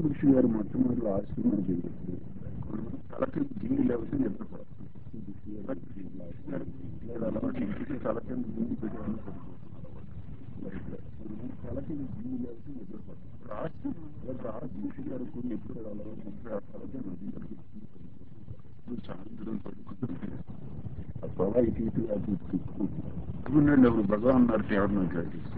కృష్ణ గారు మొట్టమొదటి ఆశ్రమం జరిగింది తలకి దిండి లేకపోతే నిద్రపోతుంది అలవాటు ఇంటికి తలకి దిండి పెట్టుకుని తలకి దిండి లేకపోతే నిద్రపోతుంది ఆశ్రమం ఆశ్రమం గారు కొన్ని ఎప్పుడు అలవాటు ఉంటే ఆ తలకి సాయంత్రం పడుకుంటుంది ఆ పొల ఇటు ఇటు అటు ఇటు తిప్పుకుంటుంది అప్పుడు భగవాన్ గారికి ఎవరిని అట్లా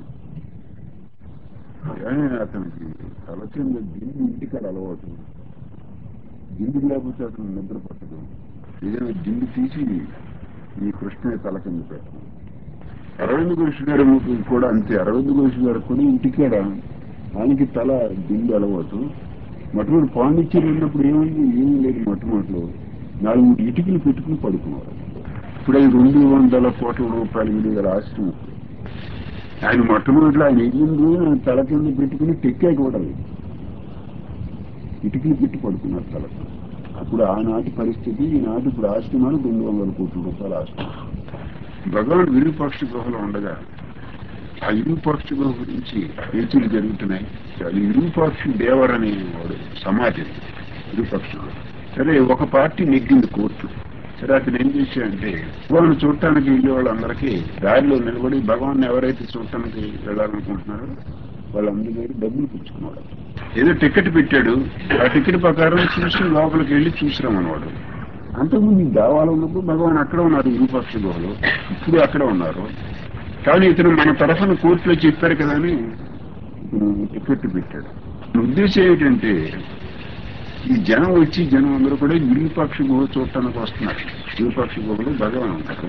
కానీ అతనికి తల కింద దిండి ఇంటికాడ అలవాటు దిండి లేకపోతే అతను నిద్ర పట్టదు ఏదైనా దిండి తీసి ఈ కృష్ణ తల కింద పెట్టడం అరవింద్ ఘోష్ గారు కూడా అంతే అరవింద్ ఘోష్ గారు కూడా ఇంటికాడ ఆయనకి తల దిండి అలవాటు మొట్టమొదటి పాండిచ్చేరి ఉన్నప్పుడు ఏమైంది ఏమీ లేదు మొట్టమొదటిలో నాలుగు ఇటుకలు పెట్టుకుని పడుకున్నారు ఇప్పుడు అది రెండు వందల కోట్ల రూపాయలు విలువ ఆశ్రమం ఆయన మొట్టమొదటిలో ఆయన ఎగిరింది తల కింద పెట్టుకుని టెక్కాక కూడా ఇటుకలు పెట్టి పడుకున్నారు తల అప్పుడు ఆనాటి పరిస్థితి ఈనాటి ఇప్పుడు ఆశ్రమాలు రెండు వందల కోట్ల రూపాయల ఆశ్రమం భగవాన్ విరూపాక్ష గుహలో ఉండగా ఆ విరూపాక్ష గుహ గురించి పేచీలు జరుగుతున్నాయి అది విరూపాక్షి దేవర్ అనే వాడు సమాధి విరూపాక్ష గుహ సరే ఒక పార్టీ నెగ్గింది కోర్టు సరే అతను ఏం చేశాడంటే భగవాన్ చూడటానికి వెళ్ళే వాళ్ళందరికీ దారిలో నిలబడి భగవాన్ ఎవరైతే చూడటానికి వెళ్ళాలనుకుంటున్నారో వాళ్ళందరి దగ్గర డబ్బులు పుచ్చుకున్నాడు ఏదో టికెట్ పెట్టాడు ఆ టికెట్ ప్రకారం చూసి లోపలికి వెళ్ళి చూసిరామన్నవాడు అంతకుముందు ఈ దావాలో ఉన్నప్పుడు భగవాన్ అక్కడ ఉన్నారు విరూపాక్ష గుహలో ఇప్పుడు అక్కడ ఉన్నారు కానీ ఇతను మన తరఫున కోర్టులో చెప్పారు కదా అని ఇతను టికెట్ పెట్టాడు ఉద్దేశం ఏమిటంటే ఈ జనం వచ్చి జనం అందరూ కూడా విరూపాక్ష గుహ చూడటానికి వస్తున్నారు విరూపాక్ష గుహలో భగవాన్ ఉన్నారు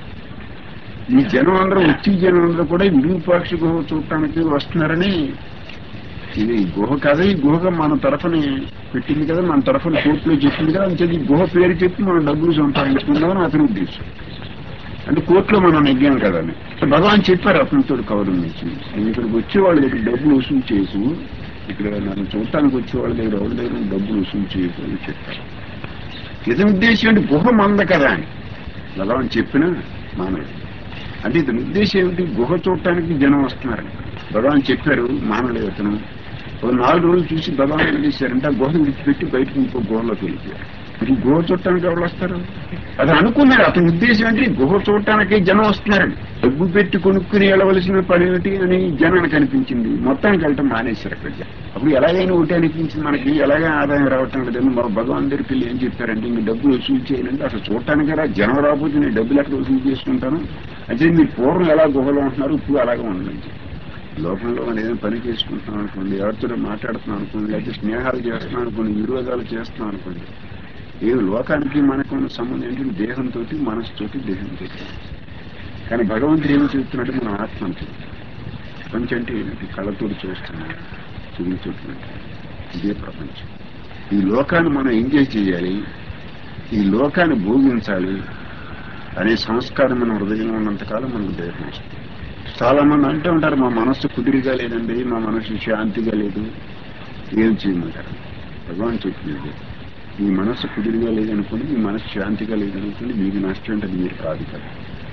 ఈ జనం అందరూ వచ్చి జనం అందరూ కూడా విరూపాక్ష గుహ చూడటానికి వస్తున్నారని ఇది గుహ కదా ఈ గుహ మన తరఫుని పెట్టింది కదా మన తరఫున కోర్టులో చెప్పింది కదా అంటే ఈ గుహ పేరు చెప్పి మనం డబ్బులు సంపాదించుకుందామని అతని ఉద్దేశం అంటే కోర్టులో మనం నెగ్గాం కదా అని భగవాన్ చెప్పారు అతనితో కవరం నుంచి ఇక్కడికి వచ్చే వాళ్ళ దగ్గర డబ్బులు వసూలు చేసు ఇక్కడ నన్ను చూడటానికి వచ్చే వాళ్ళ దగ్గర ఎవరి దగ్గర డబ్బులు వసూలు చేయకు అని చెప్పారు ఇతని ఉద్దేశం అంటే గుహ మంద కదా అని భగవాన్ చెప్పినా మానవుడు అంటే ఇతని ఉద్దేశం ఏమిటి గుహ చూడటానికి జనం వస్తున్నారు భగవాన్ చెప్పారు మానవుడు ఇతను ఒక నాలుగు రోజులు చూసి భగవాన్ ఏం చేశారంటే ఆ గుహ విడిచిపెట్టి బయటకు ఇంకో గుహలోకి వెళ్ళిపోయారు ఈ గుహ చూడటానికి ఎవరు వస్తారు అది అనుకున్నారు అతని ఉద్దేశం అంటే ఈ గుహ చూడటానికి జనం వస్తున్నారని డబ్బు పెట్టి కొనుక్కుని వెళ్ళవలసిన పని ఏమిటి అని జనానికి అనిపించింది మొత్తానికి వెళ్ళటం మానేశారు అక్కడ అప్పుడు ఎలాగైనా ఒకటి అనిపించింది మనకి ఎలాగైనా ఆదాయం రావటం లేదని మా భగవాన్ దగ్గరికి వెళ్ళి ఏం చెప్పారంటే ఇంక డబ్బులు వసూలు చేయాలంటే అసలు చూడటానికి రా జనం రాకపోతే నేను డబ్బులు ఎక్కడ వసూలు చేసుకుంటాను అంటే మీరు పూర్వం ఎలా గుహలో ఉంటున్నారు ఇప్పుడు అలాగే ఉండండి లోకంలో మనం ఏదైనా పని చేసుకుంటున్నాం అనుకోండి ఎవరితో మాట్లాడుతున్నాం అనుకోండి లేకపోతే స్నేహాలు చేస్తున్నాం అనుకోండి విరోధాలు చేస్తున్నాం అనుకోండి ఏ లోకానికి మనకు ఉన్న సంబంధం ఏంటంటే దేహంతో మనసుతోటి దేహంతో కానీ భగవంతుడు ఏమి చెప్తున్నాడు మనం ఆత్మను చెప్తున్నాడు ప్రపంచం అంటే ఏంటి కళ్ళతో చూస్తున్నాం చెవితోటి ఇదే ప్రపంచం ఈ లోకాన్ని మనం ఎంజాయ్ చేయాలి ఈ లోకాన్ని భోగించాలి అనే సంస్కారం మన హృదయంలో ఉన్నంతకాలం మనకు దేహం వస్తుంది చాలా మంది అంటూ ఉంటారు మా మనస్సు కుదిరిగా లేదండి మా మనస్సు శాంతిగా లేదు ఏం చేయమంటారు భగవాన్ చెప్పింది మీ మనస్సు కుదిరిగా లేదనుకోండి మీ మనస్సు శాంతిగా లేదనుకోండి మీకు నష్టం ఉంటుంది మీరు కాదు కదా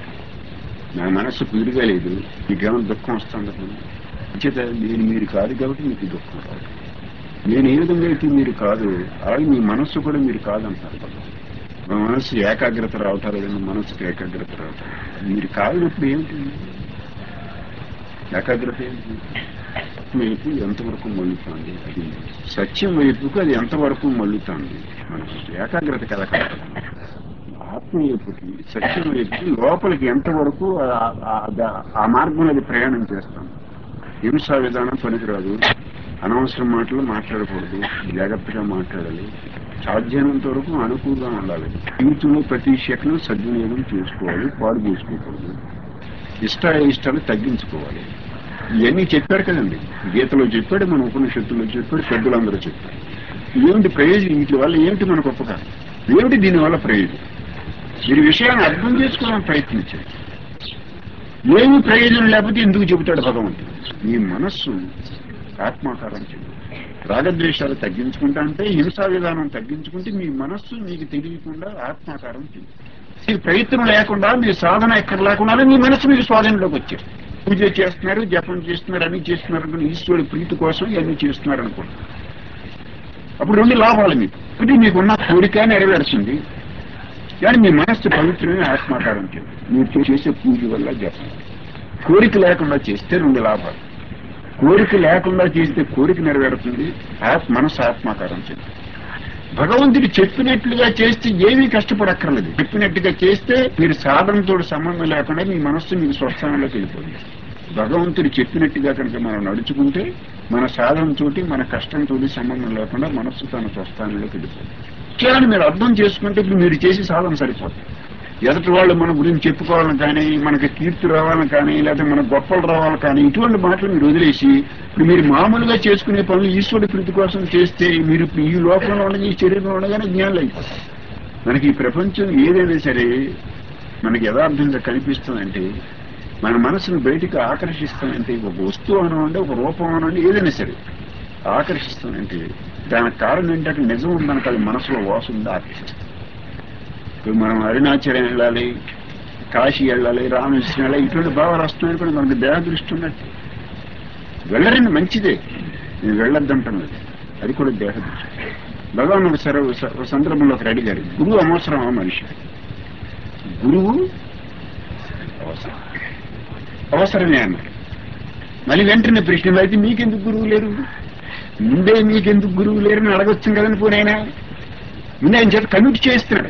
నా మనస్సు కుదిరిగా లేదు మీకేమైనా దుఃఖం వస్తుంది అంచేత నేను మీరు కాదు కాబట్టి మీకు దుఃఖం రాదు నేను ఏ విధంగా అయితే మీరు కాదు అలాగే మీ మనస్సు కూడా మీరు కాదంటారు భగవాన్ మా మనస్సు ఏకాగ్రత రావటం లేదండి మనస్సుకి ఏకాగ్రత రావటం మీరు కాదునప్పుడు ఏమిటి ఏకాగ్రత ఏంటి వైపు ఎంతవరకు మళ్ళుతుంది అది సత్యం వైపుకు అది ఎంతవరకు మళ్ళుతుంది మనకి ఏకాగ్రత కల ఆత్మ వైపుకి సత్యం వైపుకి లోపలికి ఎంతవరకు ఆ- ఆ- ఆ మార్గంలో అది ప్రయాణం చేస్తాం హింసా విధానం పనికిరాదు అనవసరం మాటలు మాట్లాడకూడదు జాగ్రత్తగా మాట్లాడాలి సాధ్యమైనంత వరకు అనుకూలంగా ఉండాలి జీవితంలో ప్రతి శకను సద్వినియోగం చేసుకోవాలి పాడు చేసుకోకూడదు ఇష్ట ఇష్టాలు తగ్గించుకోవాలి ఇవన్నీ చెప్పారు కదండి గీతలో చెప్పాడు మన ఉపనిషత్తులో చెప్పాడు పెద్దలందరూ చెప్పారు ఏమిటి ప్రయోజనం వీటి వల్ల ఏమిటి మనకు ఉపకారం ఏమిటి దీనివల్ల ప్రయోజనం మీరు విషయాన్ని అర్థం చేసుకోవడానికి ప్రయత్నించండి ఏమి ప్రయోజనం లేకపోతే ఎందుకు చెబుతాడు భగవంతుడు మీ మనస్సు ఆత్మాకారం చెంది రాగద్వేషాలు తగ్గించుకుంటా అంటే హింసా విధానం తగ్గించుకుంటే మీ మనస్సు మీకు తెలియకుండా ఆత్మాకారం చెంది మీకు ప్రయత్నం లేకుండా మీ సాధన ఎక్కడ లేకుండా మీ మనస్సు మీకు స్వాధీనంలోకి వచ్చారు పూజ చేస్తున్నారు జపం చేస్తున్నారు అన్ని చేస్తున్నారు అనుకుని ఈశ్వరుడు ప్రీతి కోసం ఇవన్నీ చేస్తున్నారు అనుకుంటున్నారు అప్పుడు రెండు లాభాలు మీకు ఒకటి మీకున్న కోరిక నెరవేరుతుంది కానీ మీ మనస్సు పవిత్రమైన ఆత్మాకారం చెంది మీరు చేసే పూజ వల్ల జపం కోరిక లేకుండా చేస్తే రెండు లాభాలు కోరిక లేకుండా చేస్తే కోరిక నెరవేరుతుంది ఆత్మ మనసు ఆత్మాకారం చెంది భగవంతుడు చెప్పినట్లుగా చేస్తే ఏమీ కష్టపడక్కర్లేదు చెప్పినట్టుగా చేస్తే మీరు సాధనతో సంబంధం లేకుండా మీ మనస్సు మీకు స్వస్థానంలోకి వెళ్ళిపోతుంది భగవంతుడు చెప్పినట్టుగా కనుక మనం నడుచుకుంటే మన సాధనతోటి మన కష్టంతోటి సంబంధం లేకుండా మనస్సు తన స్వస్థానంలోకి వెళ్ళిపోతుంది విషయాన్ని మీరు అర్థం చేసుకుంటే ఇప్పుడు మీరు చేసే సాధన సరిపోతుంది ఎదుటి వాళ్ళు మన గురించి చెప్పుకోవాలని కానీ మనకి కీర్తి రావాలని కానీ లేదా మన గొప్పలు రావాలని కానీ ఇటువంటి మాటలు మీరు వదిలేసి ఇప్పుడు మీరు మామూలుగా చేసుకునే పనులు ఈశ్వరుడి ప్రీతి కోసం చేస్తే మీరు ఇప్పుడు ఈ లోకంలో ఉండగా ఈ శరీరంలో ఉండగానే జ్ఞానులు అయిపోతారు మనకి ఈ ప్రపంచం ఏదైనా సరే మనకి యథార్థంగా కనిపిస్తుందంటే మన మనసును బయటికి ఆకర్షిస్తుందంటే ఒక వస్తువు అనండి ఒక రూపం అనండి ఏదైనా సరే ఆకర్షిస్తుందంటే దానికి కారణం ఏంటంటే నిజం ఉందనక అది మనసులో వాసు ఉంది ఆకర్షిస్తుంది ఇప్పుడు మనం అరుణాచలం వెళ్ళాలి కాశీ వెళ్ళాలి రామకృష్ణ వెళ్ళాలి ఇటువంటి భావాలు వస్తున్నాయి కూడా మనకు దేహ దృష్టి ఉన్నట్టు వెళ్ళరండి మంచిదే నేను వెళ్ళొద్దంటాం లేదు అది కూడా దేహ దృష్టి భగవాన్ ఒక సర ఒక సందర్భంలో ఒకరు అడిగారు గురువు అవసరమా మనిషి గురువు అవసరం అవసరమే అన్నారు మళ్ళీ వెంటనే ప్రశ్న అయితే మీకెందుకు గురువు లేరు ముందే మీకెందుకు గురువు లేరని అడగొచ్చు కదని పోనైనా ముందే ఆయన చేత కమిట్ చేస్తున్నాడు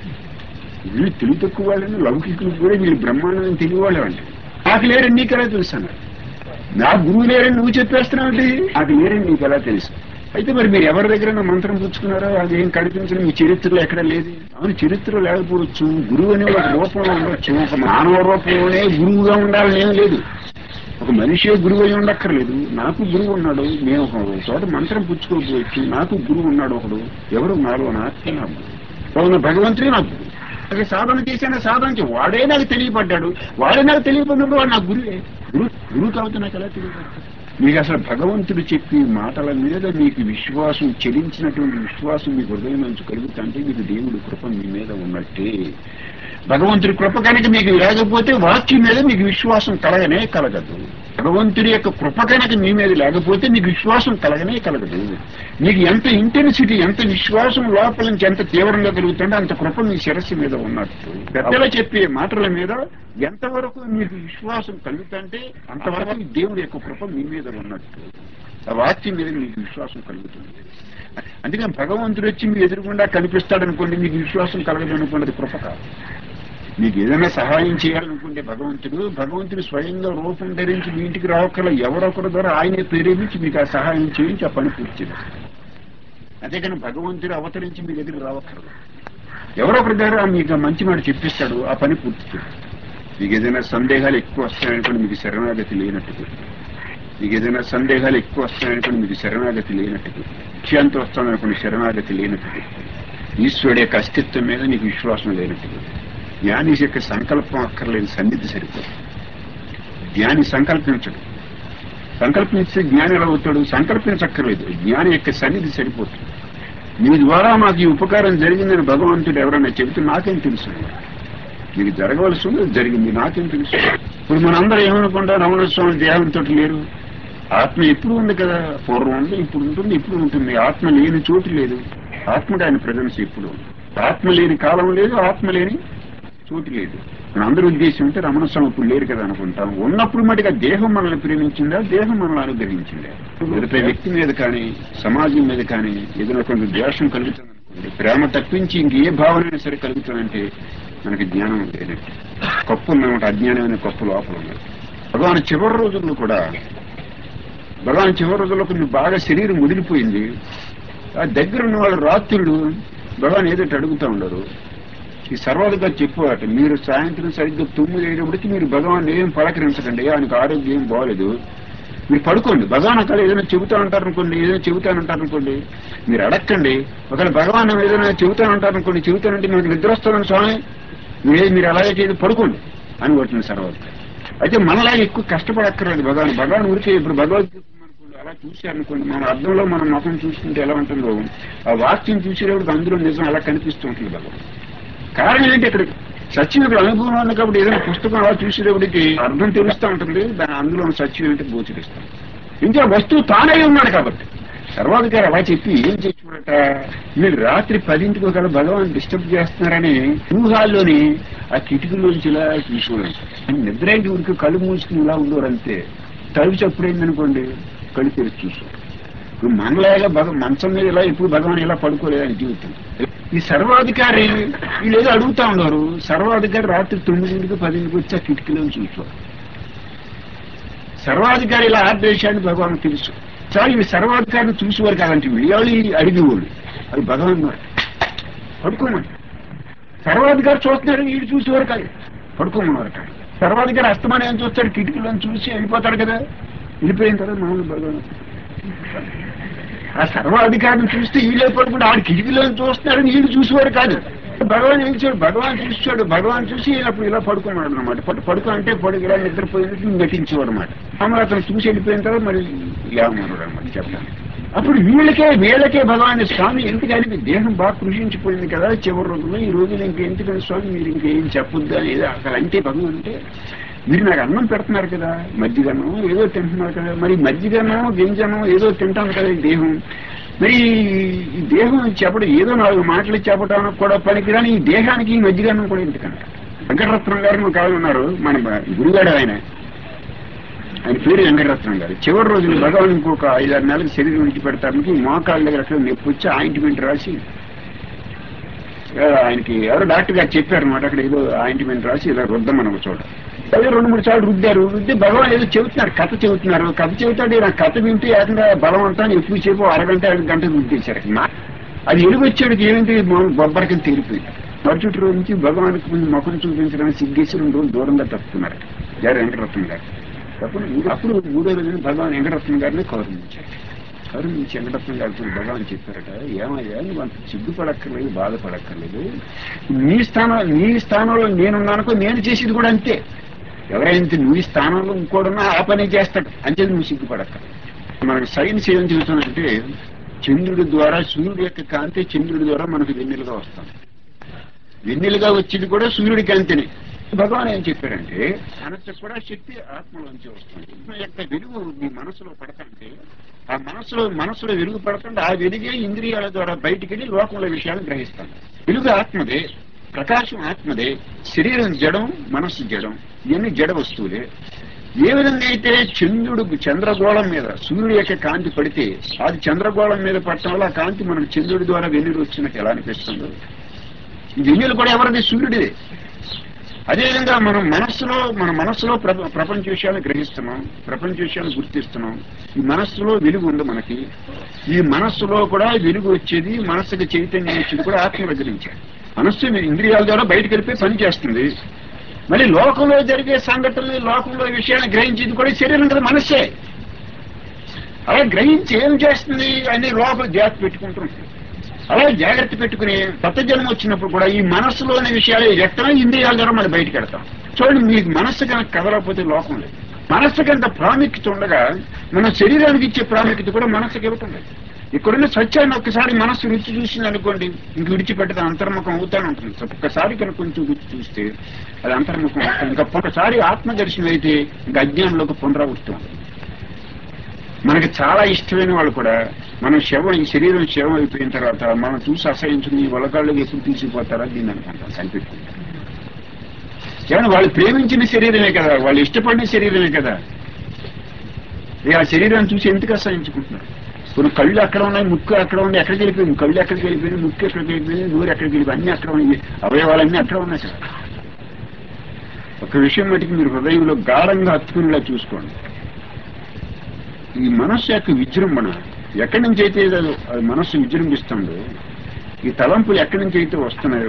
వీళ్ళు తెలివి తక్కువ వాళ్ళని లౌకికులు కూడా వీళ్ళు బ్రహ్మాండం తెలివి వాళ్ళండి నాకు లేరని నీకు ఎలా తెలుసు అన్నాడు నా గురువు లేరని నువ్వు చెప్పేస్తున్నావు నాకు లేరని నీకు ఎలా తెలుసు అయితే మరి మీరు ఎవరి దగ్గర మంత్రం పుచ్చుకున్నారో అది ఏం కనిపించడం మీ చరిత్రలో ఎక్కడ లేదు అవును చరిత్రలో లేకపోవచ్చు గురువు అనే ఒక రూపంలో ఉండొచ్చు ఒక మానవ రూపంలోనే గురువుగా ఉండాలని ఏం లేదు ఒక మనిషే గురువు అయి ఉండక్కర్లేదు నాకు గురువు ఉన్నాడు నేను ఒక చోట మంత్రం పుచ్చుకోకపోవచ్చు నాకు గురువు ఉన్నాడు ఒకడు ఎవరు నాలో నాకే నా గురువు అవును భగవంతుడే నాకు గురువు అదే సాధన చేశాను సాధన చే వాడే నాకు తెలియపడ్డాడు వాడే నాకు తెలియపడినప్పుడు వాడు నాకు గురువే గురువు గురువు కాబట్టి నాకు ఎలా తెలియపడ్డాడు మీకు అసలు భగవంతుడు చెప్పి మాటల మీద మీకు విశ్వాసం చెలించినటువంటి విశ్వాసం మీ హృదయం నుంచి కలుగుతుంటే మీకు దేవుడు కృప మీ మీద ఉన్నట్టే భగవంతుడి కృప కనుక మీకు లేకపోతే వాక్యం మీద మీకు విశ్వాసం కలగనే కలగదు భగవంతుడి యొక్క కృప కనుక మీ మీద లేకపోతే మీకు విశ్వాసం కలగనే కలగదు మీకు ఎంత ఇంటెన్సిటీ ఎంత విశ్వాసం లోపల నుంచి ఎంత తీవ్రంగా కలుగుతుంటే అంత కృప మీ శిరస్సు మీద ఉన్నట్టు పెద్దలు చెప్పే మాటల మీద ఎంతవరకు మీకు విశ్వాసం కలుగుతుంటే అంతవరకు దేవుడి యొక్క కృప మీ మీద ఉన్నట్టు ఆ వాక్యం మీద మీకు విశ్వాసం కలుగుతుంది అందుకని భగవంతుడు వచ్చి మీ ఎదురుగుండా కనిపిస్తాడనుకోండి మీకు విశ్వాసం కలగదు అనుకోండి అది కృప కాదు మీకు ఏదైనా సహాయం చేయాలనుకుంటే భగవంతుడు భగవంతుడు స్వయంగా రూపం ధరించి మీ ఇంటికి రావక్కల ఎవరొకరి ద్వారా ఆయనే ప్రేరేపించి మీకు ఆ సహాయం చేయించి ఆ పని పూర్తి చేస్తారు అంతేకాని భగవంతుడు అవతరించి మీ దగ్గర రావక్కర్లేదు ఎవరొకరి ద్వారా మీకు ఆ మంచి మాట చెప్పిస్తాడు ఆ పని పూర్తి చేస్తారు మీకు ఏదైనా సందేహాలు ఎక్కువ వస్తాయనుకోండి మీకు శరణాగతి లేనట్టు మీకు ఏదైనా సందేహాలు ఎక్కువ వస్తాయనుకోండి మీకు శరణాగతి లేనట్టు విషయాంతో వస్తామనుకోండి శరణాగతి లేనట్టు ఈశ్వరుడు యొక్క అస్తిత్వం మీద మీకు విశ్వాసం లేనట్టు జ్ఞాని యొక్క సంకల్పం అక్కర్లేని సన్నిధి సరిపోతుంది జ్ఞాని సంకల్పించడు సంకల్పించే జ్ఞాని ఎలా అవుతాడు సంకల్పించక్కర్లేదు జ్ఞాని యొక్క సన్నిధి సరిపోతుంది మీ ద్వారా మాకు ఈ ఉపకారం జరిగిందని భగవంతుడు ఎవరైనా చెబితే నాకేం తెలుసు మీకు జరగవలసి ఉంది జరిగింది నాకేం తెలుసు ఇప్పుడు మనందరం ఏమనుకుంటా రమణ స్వామి దేహంతో లేరు ఆత్మ ఎప్పుడు ఉంది కదా పూర్వం ఉంది ఇప్పుడు ఉంటుంది ఇప్పుడు ఉంటుంది ఆత్మ లేని చోటు లేదు ఆత్మకి ఆయన ప్రజెన్స్ ఎప్పుడు ఉంది. ఆత్మ లేని కాలం లేదు ఆత్మ లేని చోటు లేదు మన అందరి ఉద్దేశం అంటే రమణ స్వామి ఇప్పుడు లేరు కదా అనుకుంటాం ఉన్నప్పుడు మటుగా దేహం మనల్ని ప్రేమించిందా దేహం మనల్ని అనుగ్రహించిందా ఎదుటిపై వ్యక్తి మీద కానీ సమాజం మీద కానీ ఏదైనా కొంచెం ద్వేషం కలుగుతుంది అనుకోండి. ప్రేమ తప్పించి ఇంకే భావన సరే కలుగుతుందంటే మనకి జ్ఞానం లేనట్టు కప్పు ఉన్నమాట అజ్ఞానమైన కప్పు లోపల ఉన్నది భగవాన్ చివరి రోజుల్లో కూడా భగవాన్ చివరి రోజుల్లో కొంచెం బాగా శరీరం ముదిరిపోయింది ఆ దగ్గర ఉన్న వాళ్ళు రాత్రులు భగవాన్ ఏదో అడుగుతూ ఉండరు ఈ సర్వాలుగా చెప్పాట మీరు సాయంత్రం సరిగ్గా తొమ్మిది అయ్యేటప్పటికి మీరు భగవాన్ ఏం పలకరించకండి ఆయనకు ఆరోగ్యం ఏం బాగలేదు మీరు పడుకోండి భగవాన్ అక్కడ ఏదైనా చెబుతా ఉంటారనుకోండి ఏదైనా చెబుతానంటారనుకోండి మీరు అడగండి ఒకవేళ భగవాన్ ఏదైనా చెబుతానంటారనుకోండి చెబుతానంటే మీకు నిద్ర వస్తుందని స్వామి మీరు మీరు అలాగే చేయదు పడుకోండి అని కొట్టిన సర్వాలు అయితే మనలా ఎక్కువ కష్టపడక్కర్లేదు భగవాన్ భగవాన్ ఊరికే ఇప్పుడు భగవద్గీత అనుకోండి అలా చూశారనుకోండి మన అర్థంలో మన ముఖం చూసుకుంటే ఎలా ఉంటుందో ఆ వాక్యం చూసేటప్పుడు అందులో నిజం అలా కనిపిస్తూ ఉంటుంది భగవాన్ కారణం ఏంటి ఇక్కడ సత్యం ఇక్కడ అనుభవం ఉంది కాబట్టి ఏదైనా పుస్తకం అలా చూసేటప్పటికి అర్థం తెలుస్తూ ఉంటుంది దాని అందులో ఉన్న సత్యం ఏంటి గోచరిస్తాం ఇంకా వస్తువు తానే ఉన్నాడు కాబట్టి సర్వాధికారి అలా చెప్పి ఏం చేస్తున్నారట వీళ్ళు రాత్రి పదింటికి ఒకవేళ భగవాన్ డిస్టర్బ్ చేస్తున్నారని ఊహాల్లోని ఆ కిటికీలోంచి ఇలా చూసుకోలేదు నిద్ర ఏంటి ఊరికి కళ్ళు మూసుకుని ఇలా ఉండేవారు అంతే తలుపు చప్పుడైందనుకోండి కళ్ళు తెరిచి చూసుకో ఇప్పుడు మనలాగా భగ మంచం మీద ఇలా ఇప్పుడు భగవాన్ ఇలా పడుకోలేదని జీవితం ఈ సర్వాధికారి వీళ్ళు ఏదో అడుగుతా ఉన్నారు సర్వాధికారి రాత్రి తొమ్మిదింటికి పదింటికి వచ్చి ఆ కిటికీలో చూసుకో సర్వాధికారి ఇలా ఆర్దేశాన్ని భగవాన్ తెలుసు చాలా ఇవి సర్వాధికారిని చూసేవారు కాదంటే వీళ్ళు అడిగేవాళ్ళు అది భగవాన్ మాట పడుకోమని సర్వాధికారి చూస్తున్నారు వీడు చూసేవారు కాదు పడుకోమన్నారు కాదు సర్వాధికారి అస్తమానం ఏం చూస్తాడు కిటికీలో చూసి వెళ్ళిపోతాడు కదా వెళ్ళిపోయిన తర్వాత మామూలు భగవాన్ ఆ సర్వాధికారిని చూస్తే వీళ్ళే పడుకుంటే ఆడు కిటికీలో చూస్తున్నాడని వీళ్ళు చూసేవారు కాదు భగవాన్ ఏం చేశాడు భగవాన్ చూసాడు భగవాన్ చూసి అప్పుడు ఇలా పడుకున్నాడు అనమాట పడు పడుకో అంటే పడుకు ఇలా నిద్రపోయినట్టు నటించేవాడు అనమాట మామూలు అతను చూసి వెళ్ళిపోయిన తర్వాత మరి యామనుడు అనమాట చెప్తాను అప్పుడు వీళ్ళకే వీళ్ళకే భగవాన్ స్వామి ఎందుకని మీ దేహం బాగా కృషించిపోయింది కదా చివరి రోజుల్లో ఈ రోజులు ఇంకెందుకని స్వామి మీరు ఇంకేం చెప్పొద్దు అనేది అక్కడ అంటే భగవాన్ అంటే మీరు నాకు అన్నం పెడుతున్నారు కదా మజ్జిగన్నం ఏదో తింటున్నారు కదా మరి మజ్జిగన్నం గింజనం ఏదో తింటాను కదా ఈ దేహం మరి ఈ దేహం చెప్పడం ఏదో నాలుగు మాటలు చెప్పడానికి కూడా పనికిరాని ఈ దేహానికి ఈ మజ్జిగన్నం కూడా ఎందుకన్నా వెంకటరత్నం గారు కాదు ఉన్నారు మన గురుగాడు ఆయన ఆయన పేరు వెంకటరత్నం గారు చివరి రోజున భగవాన్ ఇంకొక ఐదారు నెలలకు శరీరం విడిచిపెడతానికి మోకాళ్ళ దగ్గర అక్కడ నొప్పి వచ్చి ఆయింట్మెంట్ రాసి ఆయనకి ఎవరో డాక్టర్ గారు చెప్పారు అనమాట అక్కడ ఏదో ఆయింట్మెంట్ రాసి ఇలా రుద్దమని ఒక చోట అదే రెండు మూడు సార్లు రుద్దారు రుద్ది భగవాన్ ఏదో చెబుతున్నారు కథ చెబుతున్నారు కథ చెబుతాడు నా కథ వింటే ఏకంగా బలం అంతా ఎక్కువ సేపు అరగంట ఐదు గంట రుద్దేశారు మా- అది ఎలుగొచ్చాడికి ఏమిటి బొబ్బరకం తీరిపోయింది మరుచుటి రోజు నుంచి భగవానికి ముందు ముఖం చూపించడానికి సిగ్గేసి రెండు రోజులు దూరంగా తప్పుతున్నారు గారు వెంకటరత్నం గారు అప్పుడు అప్పుడు మూడో రోజున భగవాన్ వెంకటరత్నం గారిని కౌరవించారు కరుణించి వెంకటరత్నం గారితో భగవాన్ చెప్పారట ఏమయ్యా నువ్వు అంత సిగ్గుపడక్కర్లేదు బాధపడక్కర్లేదు నీ స్థానం నీ స్థానంలో నేనున్నానుకో నేను చేసేది కూడా అంతే ఎవరైతే నువ్వు ఈ స్థానంలో ఇంకోడున్నా ఆ పని చేస్తాడు అంతే నువ్వు సిగ్గుపడక్కర్లేదు మనకు సైన్స్ ఏం చెబుతుందంటే చంద్రుడి ద్వారా సూర్యుడి యొక్క కాంతి చంద్రుడి ద్వారా మనకు వెన్నెలుగా వస్తాం వెన్నెలుగా వచ్చేది కూడా సూర్యుడి కాంతిని భగవాన్ ఏం చెప్పారంటే మనసు కూడా శక్తి ఆత్మలోంచి వస్తుంది ఆత్మ యొక్క వెలుగు మీ మనసులో పడతంటే ఆ మనసులో మనసులో వెలుగు పడుతుంటే ఆ వెలుగే ఇంద్రియాల ద్వారా బయటికి వెళ్ళి లోకంలో విషయాలను గ్రహిస్తాం వెలుగు ఆత్మదే ప్రకాశం ఆత్మదే శరీరం జడం మనస్సు జడం ఇవన్నీ జడ వస్తువులే ఏ విధంగా అయితే చంద్రుడు చంద్రగోళం మీద సూర్యుడు యొక్క కాంతి పడితే అది చంద్రగోళం మీద పడటం వల్ల ఆ కాంతి మనకు చంద్రుడి ద్వారా వెన్నెలు వచ్చినట్టు ఎలా అనిపిస్తుందో ఈ వెన్నెలు కూడా ఎవరిది సూర్యుడిదే అదేవిధంగా మనం మనస్సులో మన మనస్సులో ప్ర- ప్రపంచ విషయాలు గ్రహిస్తున్నాం ప్రపంచ విషయాలు గుర్తిస్తున్నాం ఈ మనస్సులో వెలుగు ఉంది మనకి ఈ మనస్సులో కూడా వెలుగు వచ్చేది మనస్సుకి చైతన్యం వచ్చేది కూడా ఆత్మ దగ్గర నుంచే మనస్సు ఇంద్రియాల ద్వారా బయటకు వెళ్ళిపోయి పని చేస్తుంది మరి లోకంలో జరిగే సంఘటనలు లోకంలో విషయాన్ని గ్రహించేది కూడా శరీరం కదా మనస్సే అలా గ్రహించి ఏం చేస్తుంది అన్ని లోపల జాగ్రత్త పెట్టుకుంటుంది అలా జాగ్రత్త పెట్టుకుని కొత్త జన్మ వచ్చినప్పుడు కూడా ఈ మనస్సులోని విషయాలు ఎక్కడ ఇంద్రియాల ద్వారా మనం బయటకు వెళ్తాం చూడండి మీకు మనస్సు కనుక కదలకపోతే లోకం లేదు మనస్సుకి అంత ప్రాముఖ్యత ఉండగా మన శరీరానికి ఇచ్చే ప్రాముఖ్యత కూడా మనస్సుకి ఇవ్వటం లేదు ఇక్కడున్న సత్యాన్ని ఒక్కసారి మనస్సు రుచి చూసింది అనుకోండి ఇంక విడిచిపెట్టదు అంతర్ముఖం అవుతానే ఉంటుంది ఒక్కసారి కనుక కొంచెం రుచి చూస్తే అది అంతర్ముఖం అవుతుంది ఇంకా ఒకసారి ఆత్మదర్శనం అయితే ఇంకా అజ్ఞానంలోకి పునరావృత్తి ఉంటుంది మనకి చాలా ఇష్టమైన వాళ్ళు కూడా మనం శవం ఈ శరీరం శవం అయిపోయిన తర్వాత మనం చూసి అసహించుకుని ఈ వలకాళ్ళకి ఎప్పుడు తీసుకుపోతారా దీన్ని అనుకుంటాం కనిపెట్టుకుంటాం ఏమన్నా వాళ్ళు ప్రేమించిన శరీరమే కదా వాళ్ళు ఇష్టపడిన శరీరమే కదా ఇక ఆ శరీరాన్ని చూసి ఎందుకు అసహించుకుంటున్నారు కొన్ని కళ్ళు అక్కడ ఉన్నాయి ముక్కు అక్కడ ఉన్నాయి ఎక్కడికి వెళ్ళిపోయింది కళ్ళు ఎక్కడికి వెళ్ళిపోయింది ముక్కు ఎక్కడికి వెళ్ళిపోయింది నూరు ఎక్కడికి వెళ్ళిపోయింది అన్ని అక్కడ ఉన్నాయి అవయవాలన్నీ అక్కడ ఉన్నాయి కదా ఒక విషయం మటుకు మీరు హృదయంలో గాఢంగా హత్తుకునేలా చూసుకోండి ఈ మనస్సు యొక్క విజృంభణ ఎక్కడి నుంచి అయితే అది అది మనస్సు విజృంభిస్తుందో ఈ తలంపులు ఎక్కడి నుంచి అయితే వస్తున్నాయో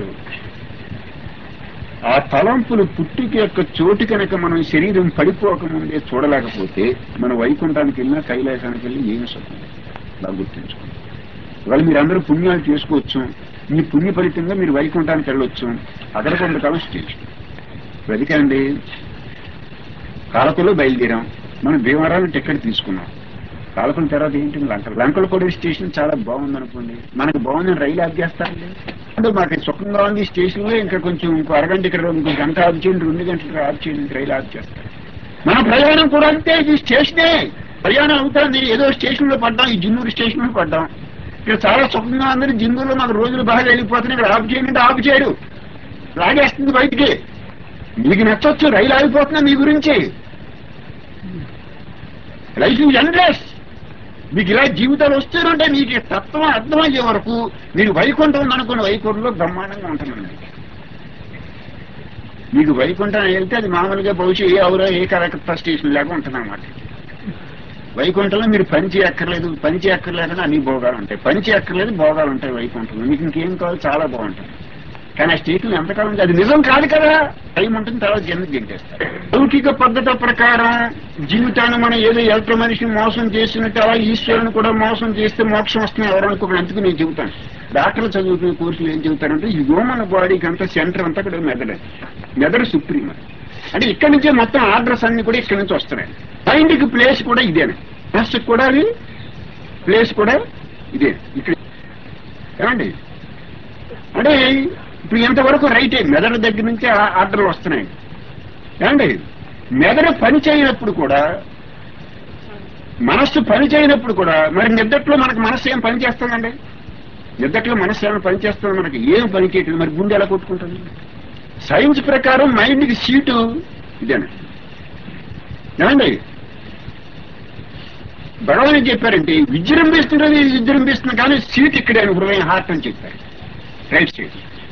ఆ తలంపులు పుట్టుక యొక్క చోటు కనుక మనం శరీరం పడిపోకముందే చూడలేకపోతే మనం వైకుంఠానికి వెళ్ళినా కైలాసానికి వెళ్ళి ఏమి సుఖం అలా గుర్తుంచుకోండి ఇవాళ మీరందరూ పుణ్యాలు చేసుకోవచ్చు మీ పుణ్య ఫలితంగా మీరు వైకుంఠానికి వెళ్ళొచ్చు అక్కడ కొంతకాలం స్టేషన్ వెతికండి కాలకులో బయలుదేరాం మనం భీమవరాలు టికెట్ తీసుకున్నాం కాలకుల తర్వాత ఏంటి లంక లంకలపూడి స్టేషన్ చాలా బాగుంది అనుకోండి మనకు బాగుందని రైలు ఆఫ్ చేస్తారండి అంటే మాకు సుఖంగా ఉంది స్టేషన్ లో ఇంకా కొంచెం ఇంకో అరగంట ఇక్కడ ఇంకో గంట ఆఫ్ చేయండి రెండు గంటలు ఆఫ్ చేయండి రైలు ఆఫ్ చేస్తారు మన ప్రయాణం కూడా అంతే ఇది స్టేషనే ప్రయాణం అవుతుంది ఏదో స్టేషన్ లో పడ్డాం ఈ జిన్నూరు స్టేషన్ లో పడ్డాం ఇక్కడ చాలా సుఖంగా అందరూ జిన్నూరులో మాకు రోజులు బాగా వెళ్ళిపోతున్నాయి ఇక్కడ ఆపు చేయండి ఆపు చేయరు లాగేస్తుంది బయటికి మీకు నచ్చొచ్చు రైలు ఆగిపోతున్నా మీ గురించి లైఫ్ ఈజ్ ఎండ్లెస్ మీకు ఇలా జీవితాలు వస్తేనంటే మీకు ఈ తత్వం అర్థమయ్యే వరకు మీరు వైకుంఠం ఉందనుకున్న వైకుంఠంలో బ్రహ్మాండంగా ఉంటుందండి మీకు వైకుంఠం వెళ్తే అది మామూలుగా బహుశా ఏ అవరో ఏ కరెక్ట్ స్టేషన్ లాగా ఉంటుంది అన్నమాట వైకుంఠంలో మీరు పని చేయక్కర్లేదు పని చేయక్కర్లేదని అన్ని భోగాలు ఉంటాయి పని చేయక్కర్లేదు భోగాలు ఉంటాయి వైకుంఠంలో మీకు ఇంకేం కావాలి చాలా బాగుంటుంది కానీ ఆ స్టేట్లో ఎంతకాలం ఉంది? అది నిజం కాదు కదా టైం ఉంటుంది తర్వాత జన్మ దింటేస్తారు లౌకిక పద్ధతి ప్రకారం జీవితాన్ని మనం ఏదో ఎలక్ట్ర మనిషిని మోసం చేసినట్టు అలా ఈశ్వరుని కూడా మోసం చేస్తే మోక్షం వస్తుంది ఎవరనుకోవడం ఎందుకు నేను చెబుతాను డాక్టర్లు చదువుకునే కోర్సులు ఏం చెబుతారంటే ఈ హ్యూమన్ బాడీకి అంతా సెంటర్ అంతా ఇక్కడ మెదడు మెదడు సుప్రీం అది. అంటే ఇక్కడి నుంచే మొత్తం ఆర్డర్స్ అన్ని కూడా ఇక్కడి నుంచి వస్తున్నాయి మైండ్కి ప్లేస్ కూడా ఇదేనే మనస్సుకి కూడా అది ప్లేస్ కూడా ఇదే ఇక్కడ ఏమండి అంటే ఇప్పుడు ఇంతవరకు రైటే మెదడు దగ్గర నుంచి ఆ- ఆర్డర్లు వస్తున్నాయి ఏమండి మెదడు పని చేయనప్పుడు కూడా మనస్సు పని చేయనప్పుడు కూడా మరి నిద్దట్లో మనకు మనస్సు ఏం పని చేస్తుందండి నిద్దట్లో మనస్సు ఏమైనా పని చేస్తుంది మనకి ఏం పని చేయట్లేదు మరి గుండె ఎలా కొట్టుకుంటుంది సైన్స్ ప్రకారం మైండ్కి సీటు ఇదేనా ఏమండి భగవాన్ ఏం చెప్పారంటే విజృంభిస్తున్నది విజృంభిస్తుంది కానీ సీట్ ఇక్కడే అని హృదయం హార్ట్ అని చెప్పారు రైట్ సైడ్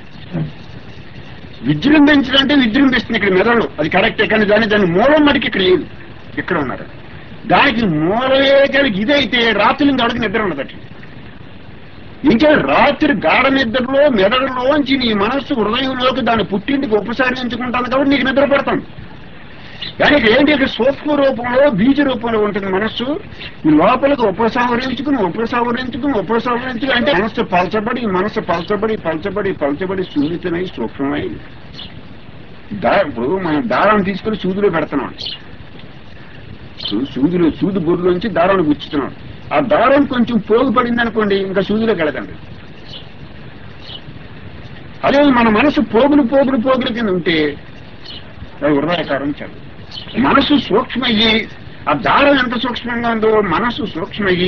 విజృంభించడం అంటే విజృంభిస్తుంది ఇక్కడ మెదడు అది కరెక్టే కానీ దాని దాని మూలం మటుకు ఇక్కడ లేదు ఇక్కడ ఉన్నారు దానికి మూలమే కనుక ఇదైతే రాత్రి గడికి నిద్ర ఉండదట ఇంకా రాత్రి గాఢ నిద్రలో మెదడులోంచి నీ మనస్సు హృదయంలోకి దాన్ని పుట్టింటికి ఉపసరించుకుంటాను కాబట్టి నీకు నిద్ర పడతాను కానీ ఇక్కడ ఏంటి ఇక్కడ సూక్ష్మ రూపంలో బీజ రూపంలో ఉంటుంది మనస్సు ఈ లోపలికి ఉపసంహరించుకుని ఉపసంహరించుకుని ఉపసంహరించుకుని అంటే మనస్సు పలచబడి మనస్సు పలచబడి పలచబడి పలచబడి సున్నితమై సూక్ష్మమై దా ఇప్పుడు మనం దారం తీసుకుని సూదిలో పెడుతున్నాం సూ- సూదిలో సూది బొర్రులోంచి దారాన్ని గుచ్చుతున్నాం ఆ దారం కొంచెం పోగు పడింది అనుకోండి ఇంకా సూదిలోకి వెళ్ళదండి అదే మన మనసు పోగులు పోగులు పోగులు కింద ఉంటే అది హృదయకారం చదువు మనసు సూక్ష్మయ్యి ఆ దారం ఎంత సూక్ష్మంగా ఉందో మనసు సూక్ష్మయ్యి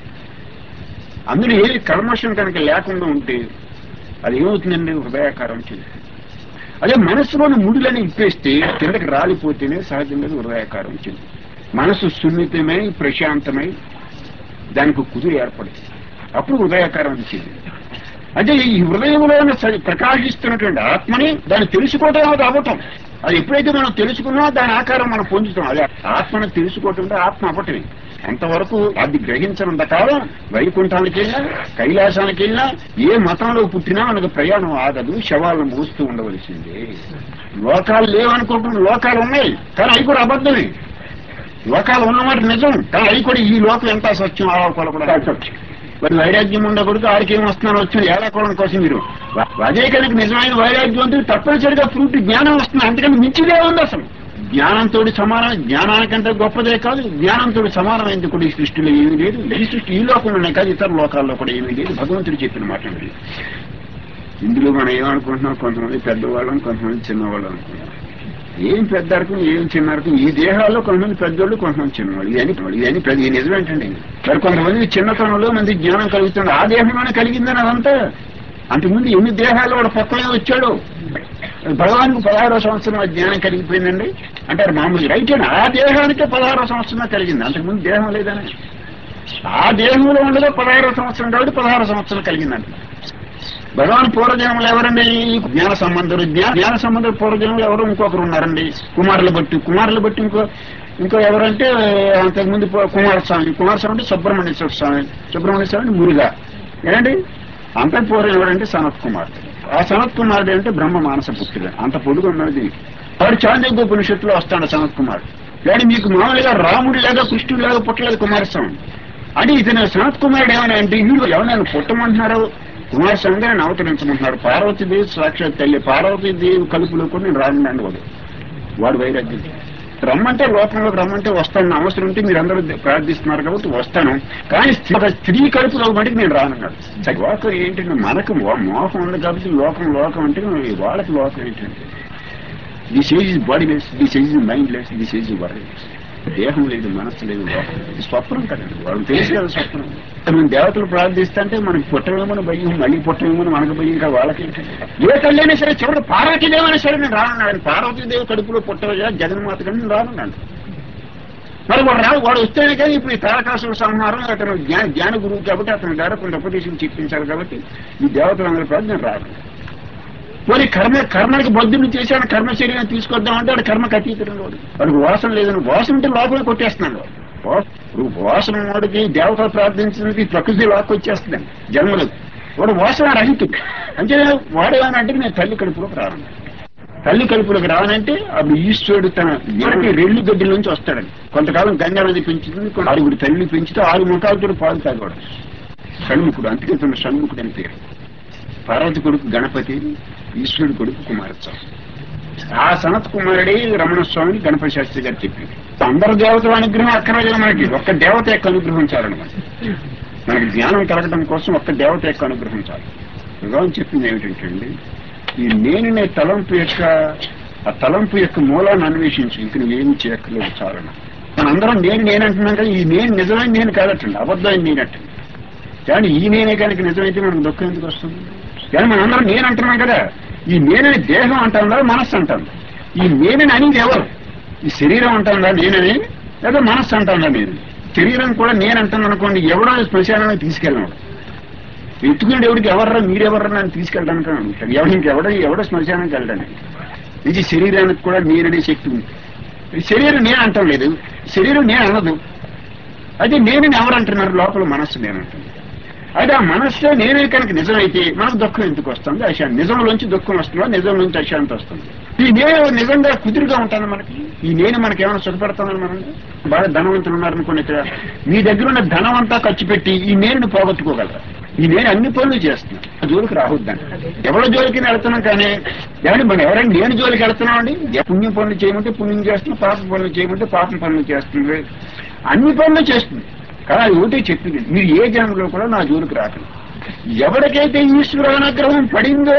అందులో ఏ కల్మషం కనుక లేకుండా ఉంటే అది ఏమవుతుందండి హృదయాకారం చెంది అదే మనసులోని ముడులని ఇప్పేస్తే కిందకి రాలిపోతేనే సహజంగా హృదయాకారం చెంది మనసు సున్నితమై ప్రశాంతమై దానికి కుదురు ఏర్పడింది అప్పుడు హృదయాకారం వచ్చింది అంటే ఈ హృదయంలోనే సరి- ప్రకాశిస్తున్నటువంటి ఆత్మని దాన్ని తెలుసుకోవటం అది అవ్వటం అది ఎప్పుడైతే మనం తెలుసుకున్నా దాని ఆకారం మనం పొందుతాం అదే ఆత్మను తెలుసుకోవటం అంటే ఆత్మ అవ్వటమే అంతవరకు అది గ్రహించినంత కాలం వైకుంఠానికి వెళ్ళినా కైలాసానికి వెళ్ళినా ఏ మతంలో పుట్టినా మనకు ప్రయాణం ఆగదు శవాలను మోస్తూ ఉండవలసిందే లోకాలు లేవనుకుంటున్న లోకాలు ఉన్నాయి కానీ అవి కూడా అబద్ధమే లోకాలు ఉన్నమాట నిజం కానీ అవి కూడా ఈ లోకం ఎంత సత్యం ఆ లోకాలు కూడా సత్యం మరి వైరాగ్యం ఉండకూడదు ఆడికి ఏం వస్తున్నాను వచ్చింది ఏలాకోవడం కోసం మీరు అదే కనుక నిజమైన వైరాగ్యం అంటే తప్పనిసరిగా ఫ్రూట్ జ్ఞానం వస్తుంది అంతకని మించిదే ఉంది అసలు జ్ఞానంతో సమానం జ్ఞానానికంటే గొప్పదే కాదు జ్ఞానంతో సమానమైంది కూడా ఈ సృష్టిలో ఏమీ లేదు ఈ సృష్టి ఈ లోకంలోనే కాదు ఇతర లోకాల్లో కూడా ఏమీ లేదు భగవంతుడు చెప్పిన మాట ఇది. ఇందులో మనం ఏమనుకుంటున్నాం కొంతమంది పెద్దవాళ్ళం కొంతమంది చిన్నవాళ్ళు అనుకుంటున్నాం ఏం పెద్ద అరకం ఏం చిన్న అరకం ఈ దేహాల్లో కొంతమంది పెద్దోళ్ళు కొంతమంది చిన్నవాళ్ళు ఇవన్నీ ఇవన్నీ పెద్ద ఇది నిజమేంటండి మరి కొంతమంది చిన్నతనంలో మంది జ్ఞానం కలుగుతుంది ఆ దేహంలోనే కలిగిందని అదంతా అంతకుముందు ఎన్ని దేహాలు వాడు పక్కనే వచ్చాడు భగవానికి పదహారో సంవత్సరం ఆ జ్ఞానం కలిగిపోయిందండి అంటారు మామూలు రైట్ అండి ఆ దేహానికే పదహారో సంవత్సరం కలిగింది అంతకుముందు దేహం లేదని ఆ దేహంలో ఉండగా పదహారో సంవత్సరం కాబట్టి పదహారో సంవత్సరం కలిగిందంట భగవాన్ పూర్వజన్మలు ఎవరండి జ్ఞాన సంబంధులు జ్ఞాన జ్ఞాన సంబంధులు పూర్వజన్మలు ఎవరు ఇంకొకరు ఉన్నారండి కుమారుల బట్టి కుమారుల బట్టి ఇంకో ఇంకో ఎవరంటే అంతకుముందు పో- కుమారస్వామి కుమారస్వామి అంటే సుబ్రహ్మణ్యేశ్వర స్వామి సుబ్రహ్మణ్య స్వామి అంటే మురుగా ఏంటండి అంత పూర్వం ఎవరంటే సనత్ కుమార్ ఆ సనత్ కుమారుడు అంటే బ్రహ్మ మానస పుత్రుడు అంత పొడుగు ఉన్నది వాడు చాంద్యోగ ఉపనిషత్తులో వస్తాడు సనత్ కుమార్ కానీ మీకు మామూలుగా రాముడి లాగా కృష్ణుడి లాగా పుట్టలేదు కుమారస్వామి అంటే ఇతను సనత్ కుమారుడు ఏమైనా అంటే వీడు ఎవరైనా పుట్టమంటున్నారు కుమారస్వామి గారిని అవతరించమంటున్నారు పార్వతీదేవి సాక్షాత్ తల్లి పార్వతీదేవి కలుపులో కూడా నేను రానున్నాను వాడు వాడు వైరాగ్యం రమ్మంటే లోకంలోకి రమ్మంటే వస్తాను అవసరం ఉంటే మీరు అందరూ ప్రార్థిస్తున్నారు కాబట్టి వస్తాను కానీ స్త్రీ- ఒక స్త్రీ కడుపులో మటుకు నేను రానున్నాడు సరే, లోకం ఏంటంటే మనకు మో- మోహం ఉంది కాబట్టి లోకం లోకం అంటే వాళ్ళకి లోకం ఏంటంటే this age is bodyless this age is mindless this age world దేహం లేదు మనస్సు లేదు లోపం లేదు. ఇది స్వప్నం కదండి వాళ్ళకి తెలుసు కదా స్వప్నం మనం దేవతలు ప్రార్థిస్తుంటే మనకి పుట్టమేమో భయం మళ్ళీ పుట్టమేమో మనకు భయం ఇంకా వాళ్ళకి ఏ తల్లి అయినా సరే చివరి పార్వతీదేవి అయినా సరే నేను రానున్నాను పార్వతీదేవి కడుపులో పుట్టగా జగన్మాత కానీ నేను రానున్నాను మరి వాడు రా వాడు వస్తేనే కానీ ఇప్పుడు ఈ తారకాసుల సంహారం అతను జ్ఞాన జ్ఞాన గురువు కాబట్టి అతని ద్వారా కొంత ఉపదేశం చెప్పించారు కాబట్టి ఈ దేవతలందరూ కూడా నేను రాను మరి కర్మ కర్మకి బొద్దుని చేశాను కర్మ శరీరం తీసుకొద్దామంటే వాడు కర్మకి అతీతుడు వాడు వాడికి వాసన లేదని వాసన ఉంటే లోపల కొట్టేస్తున్నాడు వాడు. వా- ఇప్పుడు వాసన వాడికి దేవతలు ప్రార్థించినది ప్రకృతి లాక్కొచ్చేస్తుంది జన్మలు వాడు వాసన రహితుడు అంటే వాడేమనంటే నేను తల్లి కడుపులోకి రాను తల్లి కడుపులోకి రానంటే అప్పుడు ఈశ్వరుడు తన మనకి రెల్లు గడ్డి నుంచి వస్తాడని కొంతకాలం గంగా నది పెంచుతుంది కొన్ని ఆరుగురు తల్లి పెంచితే ఆరు ముఖాలతో పాలు తాగవాడు షణ్ముఖుడు అందుకే తన షణ్ముఖుడు అని పేరు పార్వతి కొడుకు గణపతి ఈశ్వరుడు కొడుకు కుమారస్వామి ఆ సనత్ కుమారుడే రమణ స్వామిని గణపతి శాస్త్రి గారు చెప్పింది అందరు దేవతల అనుగ్రహం అక్కర్లేదు మనకి ఒక్క దేవత యొక్క అనుగ్రహం చాలండి మనకి మనకి జ్ఞానం కలగడం కోసం ఒక్క దేవత యొక్క అనుగ్రహం చాలు భగవాన్ చెప్పింది ఏమిటంటే అండి ఈ నేనునే తలంపు యొక్క ఆ తలంపు యొక్క మూలాన్ని అన్వేషించి ఇంక నువ్వేమి చేయక్కర్లేదు చాలన మనందరం నేను నేనంటున్నాం కదా ఈ నేను నిజమైన నేను కాదటండి అబద్ధమైన నేనట్టండి కానీ ఈ నేనే కనుక నిజమైతే మనకు దుఃఖం ఎందుకు వస్తుంది కానీ మనందరం నేను అంటున్నాం కదా ఈ నేనని దేహం అంటుందా మనస్సు అంటుందా ఈ నేనని అనేది ఎవరు ఈ శరీరం అంటుందా నేనని లేదా మనస్సు అంటుందా నేను శరీరం కూడా నేను అంటాను అనుకోండి ఎవడో శ్మశానానికి తీసుకెళ్ళినాడు ఎత్తుకునే ఎవడికి ఎవర్రా మీరెవర్రా నన్ను తీసుకెళ్ళడానికి అని అడుగుతాడు ఎవడు ఇంకెవడో ఎవడో శ్మశానానికి వెళ్ళడానికి ఇది శరీరానికి కూడా నేననే శక్తి ఉంది ఈ శరీరం నేను అంటాం లేదు శరీరం నేను అనదు అయితే నేనని ఎవరు అంటున్నారు లోపల మనస్సు నేను అంటుంది అయితే ఆ మనస్సే నేనే కనుక నిజమైతే మనకు దుఃఖం ఎందుకు వస్తుంది అశాంతి నిజంలోంచి దుఃఖం వస్తుందా నిజంలోంచి అశాంతి వస్తుంది ఈ నేను నిజంగా కుదురుగా ఉంటాను మనకి ఈ నేను మనకి ఏమైనా సుఖపడుతుందని మనం బాగా ధనవంతులు ఉన్నారనుకోండి ఇక్కడ మీ దగ్గర ఉన్న ధనం అంతా ఖర్చు పెట్టి ఈ నేనుని పోగొట్టుకోగలరా ఈ నేను అన్ని పనులు చేస్తున్నాను ఆ జోలికి రావద్దండి ఎవరి జోలికి వెళ్తున్నాం కానీ ఏమండి మనం ఎవరైనా నేను జోలికి వెళ్తున్నాం అండి పుణ్యం పనులు చేయమంటే పుణ్యం చేస్తున్నాం పాపం పనులు చేయమంటే పాపం పనులు చేస్తుంది అన్ని పనులు చేస్తుంది కానీ అది ఒకటే చెప్పింది మీరు ఏ జన్మలో కూడా నా జోలికి రాకండి ఎవరికైతే ఈశ్వర అనుగ్రహం పడిందో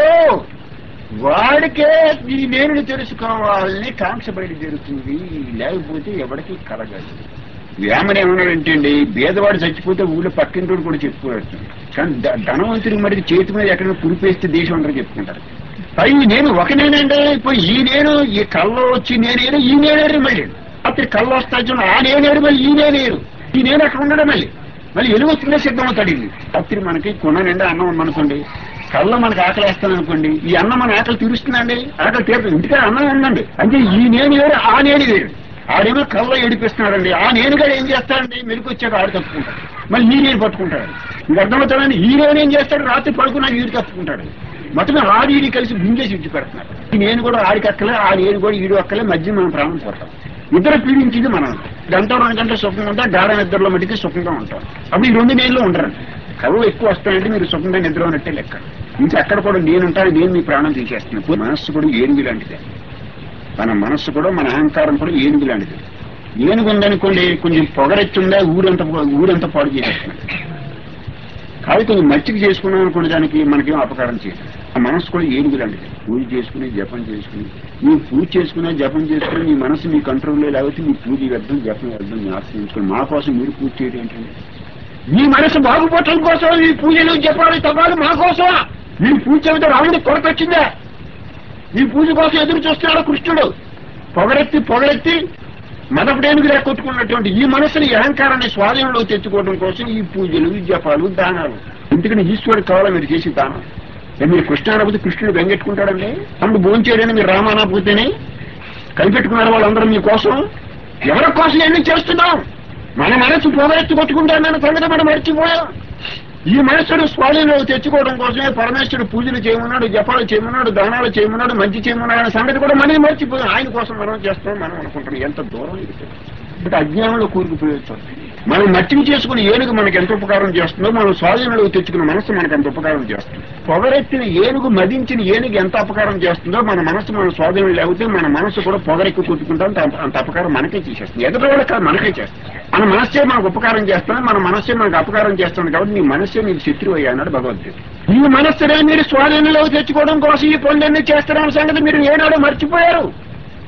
వాడికే ఈ నేను తెలుసుకోవాలని కాంక్ష బయట జరుగుతుంది లేకపోతే ఎవరికి కలగదు వేమని ఏమన్నాడంటే అండి పేదవాడు చచ్చిపోతే ఊళ్ళో పక్కింటోడు కూడా చెప్పుకోవచ్చు కానీ ధ- ధనవంతుడికి మరి చేతి మీద ఎక్కడ కురిపేస్తే దేశం అందరూ చెప్పుకుంటారు పై నేను ఒక నేనండి ఇప్పుడు ఈ నేను ఈ కళ్ళలో వచ్చి నేనేను ఈ నేనేరు మళ్ళీ అప్పుడు కళ్ళు వస్తాయి చూడండి, ఆ నేనేరు మళ్ళీ ఈ నేనేరు ఈ నేను అక్కడ ఉండడం మళ్ళీ మళ్ళీ ఎలుగు వచ్చిందే సిద్ధం అవుతాడు ఇది రాత్రి మనకి కొన నిండా అన్నం ఉందనుకోండి కళ్ళ మనకి ఆకలి వేస్తాను అనుకోండి ఈ అన్నం మన ఆకలి తీరుస్తుందండి ఆకలి తీరు ఇంటికి అన్నం ఉందండి అంటే ఈ నేను వేరు ఆ నేను వేరు ఆడేమో కళ్ళ ఏడిపిస్తున్నాడండి ఆ నేనుగా ఏం చేస్తాడండి మెరుగు వచ్చాక ఆడు తప్పుకుంటాడు మళ్ళీ ఈ నేను పట్టుకుంటాడు ఇది అర్థమవుతాడని ఈ నేను ఏం చేస్తాడు రాత్రి పడుకున్నా ఈడు తప్పుకుంటాడు మొత్తం ఆడి ఈడి కలిసి గుంజేసి ఇచ్చి పెడుతున్నారు ఈ నేను కూడా ఆడికి అక్కలే ఆ నేను కూడా ఈడు అక్కలే మధ్య మనం ప్రాణం పోతాం ఇద్దరు పీడించింది మనం గంట రెండు గంటల సుఖంగా ఉంటాం గాఢ నిద్రలో మటుకి సుఖంగా ఉంటాం అప్పుడు ఈ రెండు నేళ్ళు ఉండరు కళ్ళు ఎక్కువ వస్తాయంటే మీరు సుఖంగా నిద్ర ఉన్నట్టే లెక్క ఇంకా అక్కడ కూడా నేను ఉంటాను నేను మీ ప్రాణం తీసేస్తున్నాను మనస్సు కూడా ఏనుగు లాంటిదే మన మనస్సు కూడా మన అహంకారం కూడా ఏనుగు లాంటిది ఏనుగు ఉందనుకోండి కొంచెం పొగరెత్తుందా ఊరంతా ఊరంతా పాడు చేసేస్తున్నాం కాబట్టి కొంచెం మచ్చిక చేసుకున్నాం అనుకునే దానికి మనకేం అపకారం చేయదు ఆ మనసు కూడా ఏనుగు లాంటిది పూజ చేసుకుని జపం చేసుకుని నీ పూజ చేసుకున్నా జపం చేసుకుని నీ మనసు మీ కంట్రోల్లో లేకపోతే నీ పూజ వ్యర్థం జపం వ్యర్థం జ్ఞాపకం ఉంచుకుని మా కోసం మీరు పూజ చేయడం ఏంటండి మీ మనసు బాగుపడటం కోసం ఈ పూజలు జపాలు తపాలు మా కోసమా మీ పూజ చెబితే రాముడి కొరత వచ్చిందా ఈ పూజ కోసం ఎదురు చూస్తున్నాడు కృష్ణుడు పొగరెత్తి పొగరెత్తి మదపుడేనుగు కొట్టుకున్నటువంటి ఈ మనసుని ఈ అహంకారాన్ని స్వాధీనంలో తెచ్చుకోవడం కోసం ఈ పూజలు ఈ జపాలు దానాలు ఎందుకని ఈశ్వరుడు కావాలా మీరు చేసి దానం ఏ మీరు కృష్ణానపోతే కృష్ణుడు వెంగెట్టుకుంటాడండి తమ్ముడు భోంచేయడని మీరు రామానపోతేనే కనిపెట్టుకున్నారు వాళ్ళందరూ మీకోసం ఎవరి కోసం ఎన్ని చేస్తున్నాం మన మనసు పొగరెత్తి కొట్టుకుంటానన్న సంగతి మనం మర్చిపోయాం ఈ మనస్సును స్వాధీనంలో తెచ్చుకోవడం కోసమే పరమేశ్వరుడు పూజలు చేయమన్నాడు జపాలు చేయమన్నాడు దానాలు చేయమన్నాడు మంచి చేయమన్నాడు అనే సంగతి కూడా మనం మర్చిపోయాం ఆయన కోసం మనం చేస్తాం మనం అనుకుంటాం ఎంత దూరం ఇది బట్ అజ్ఞానంలో కూరుకుపోయొచ్చు మనం మట్టిని చేసుకుని ఏనుగు మనకి ఎంత ఉపకారం చేస్తుందో మనం స్వాధీనంలో తెచ్చుకున్న మనస్సు మనకు ఎంత ఉపకారం చేస్తుంది పొగరెత్తిన ఏనుగు మదించిన ఏనుగు ఎంత అపకారం చేస్తుందో మన మనస్సు మన స్వాధీనం లేకపోతే మన మనస్సు కూడా పొగరెక్కి కొట్టుకుంటాం అంత- అంత అపకారం మనకే చేసేస్తుంది ఎదుట కూడా కాదు మనకే చేస్తుంది మన మనస్సే మనకు ఉపకారం చేస్తుంది మన మనస్సే మనకు అపకారం చేస్తుంది కాబట్టి నీ మనస్సే నీకు శత్రువు అయ్యా అన్నాడు భగవద్గీత ఈ మనస్సునే మీరు స్వాధీనంలో తెచ్చుకోవడం కోసం ఈ పనులన్నీ చేస్తున్న సంగతి మీరు ఏనాడో మర్చిపోయారు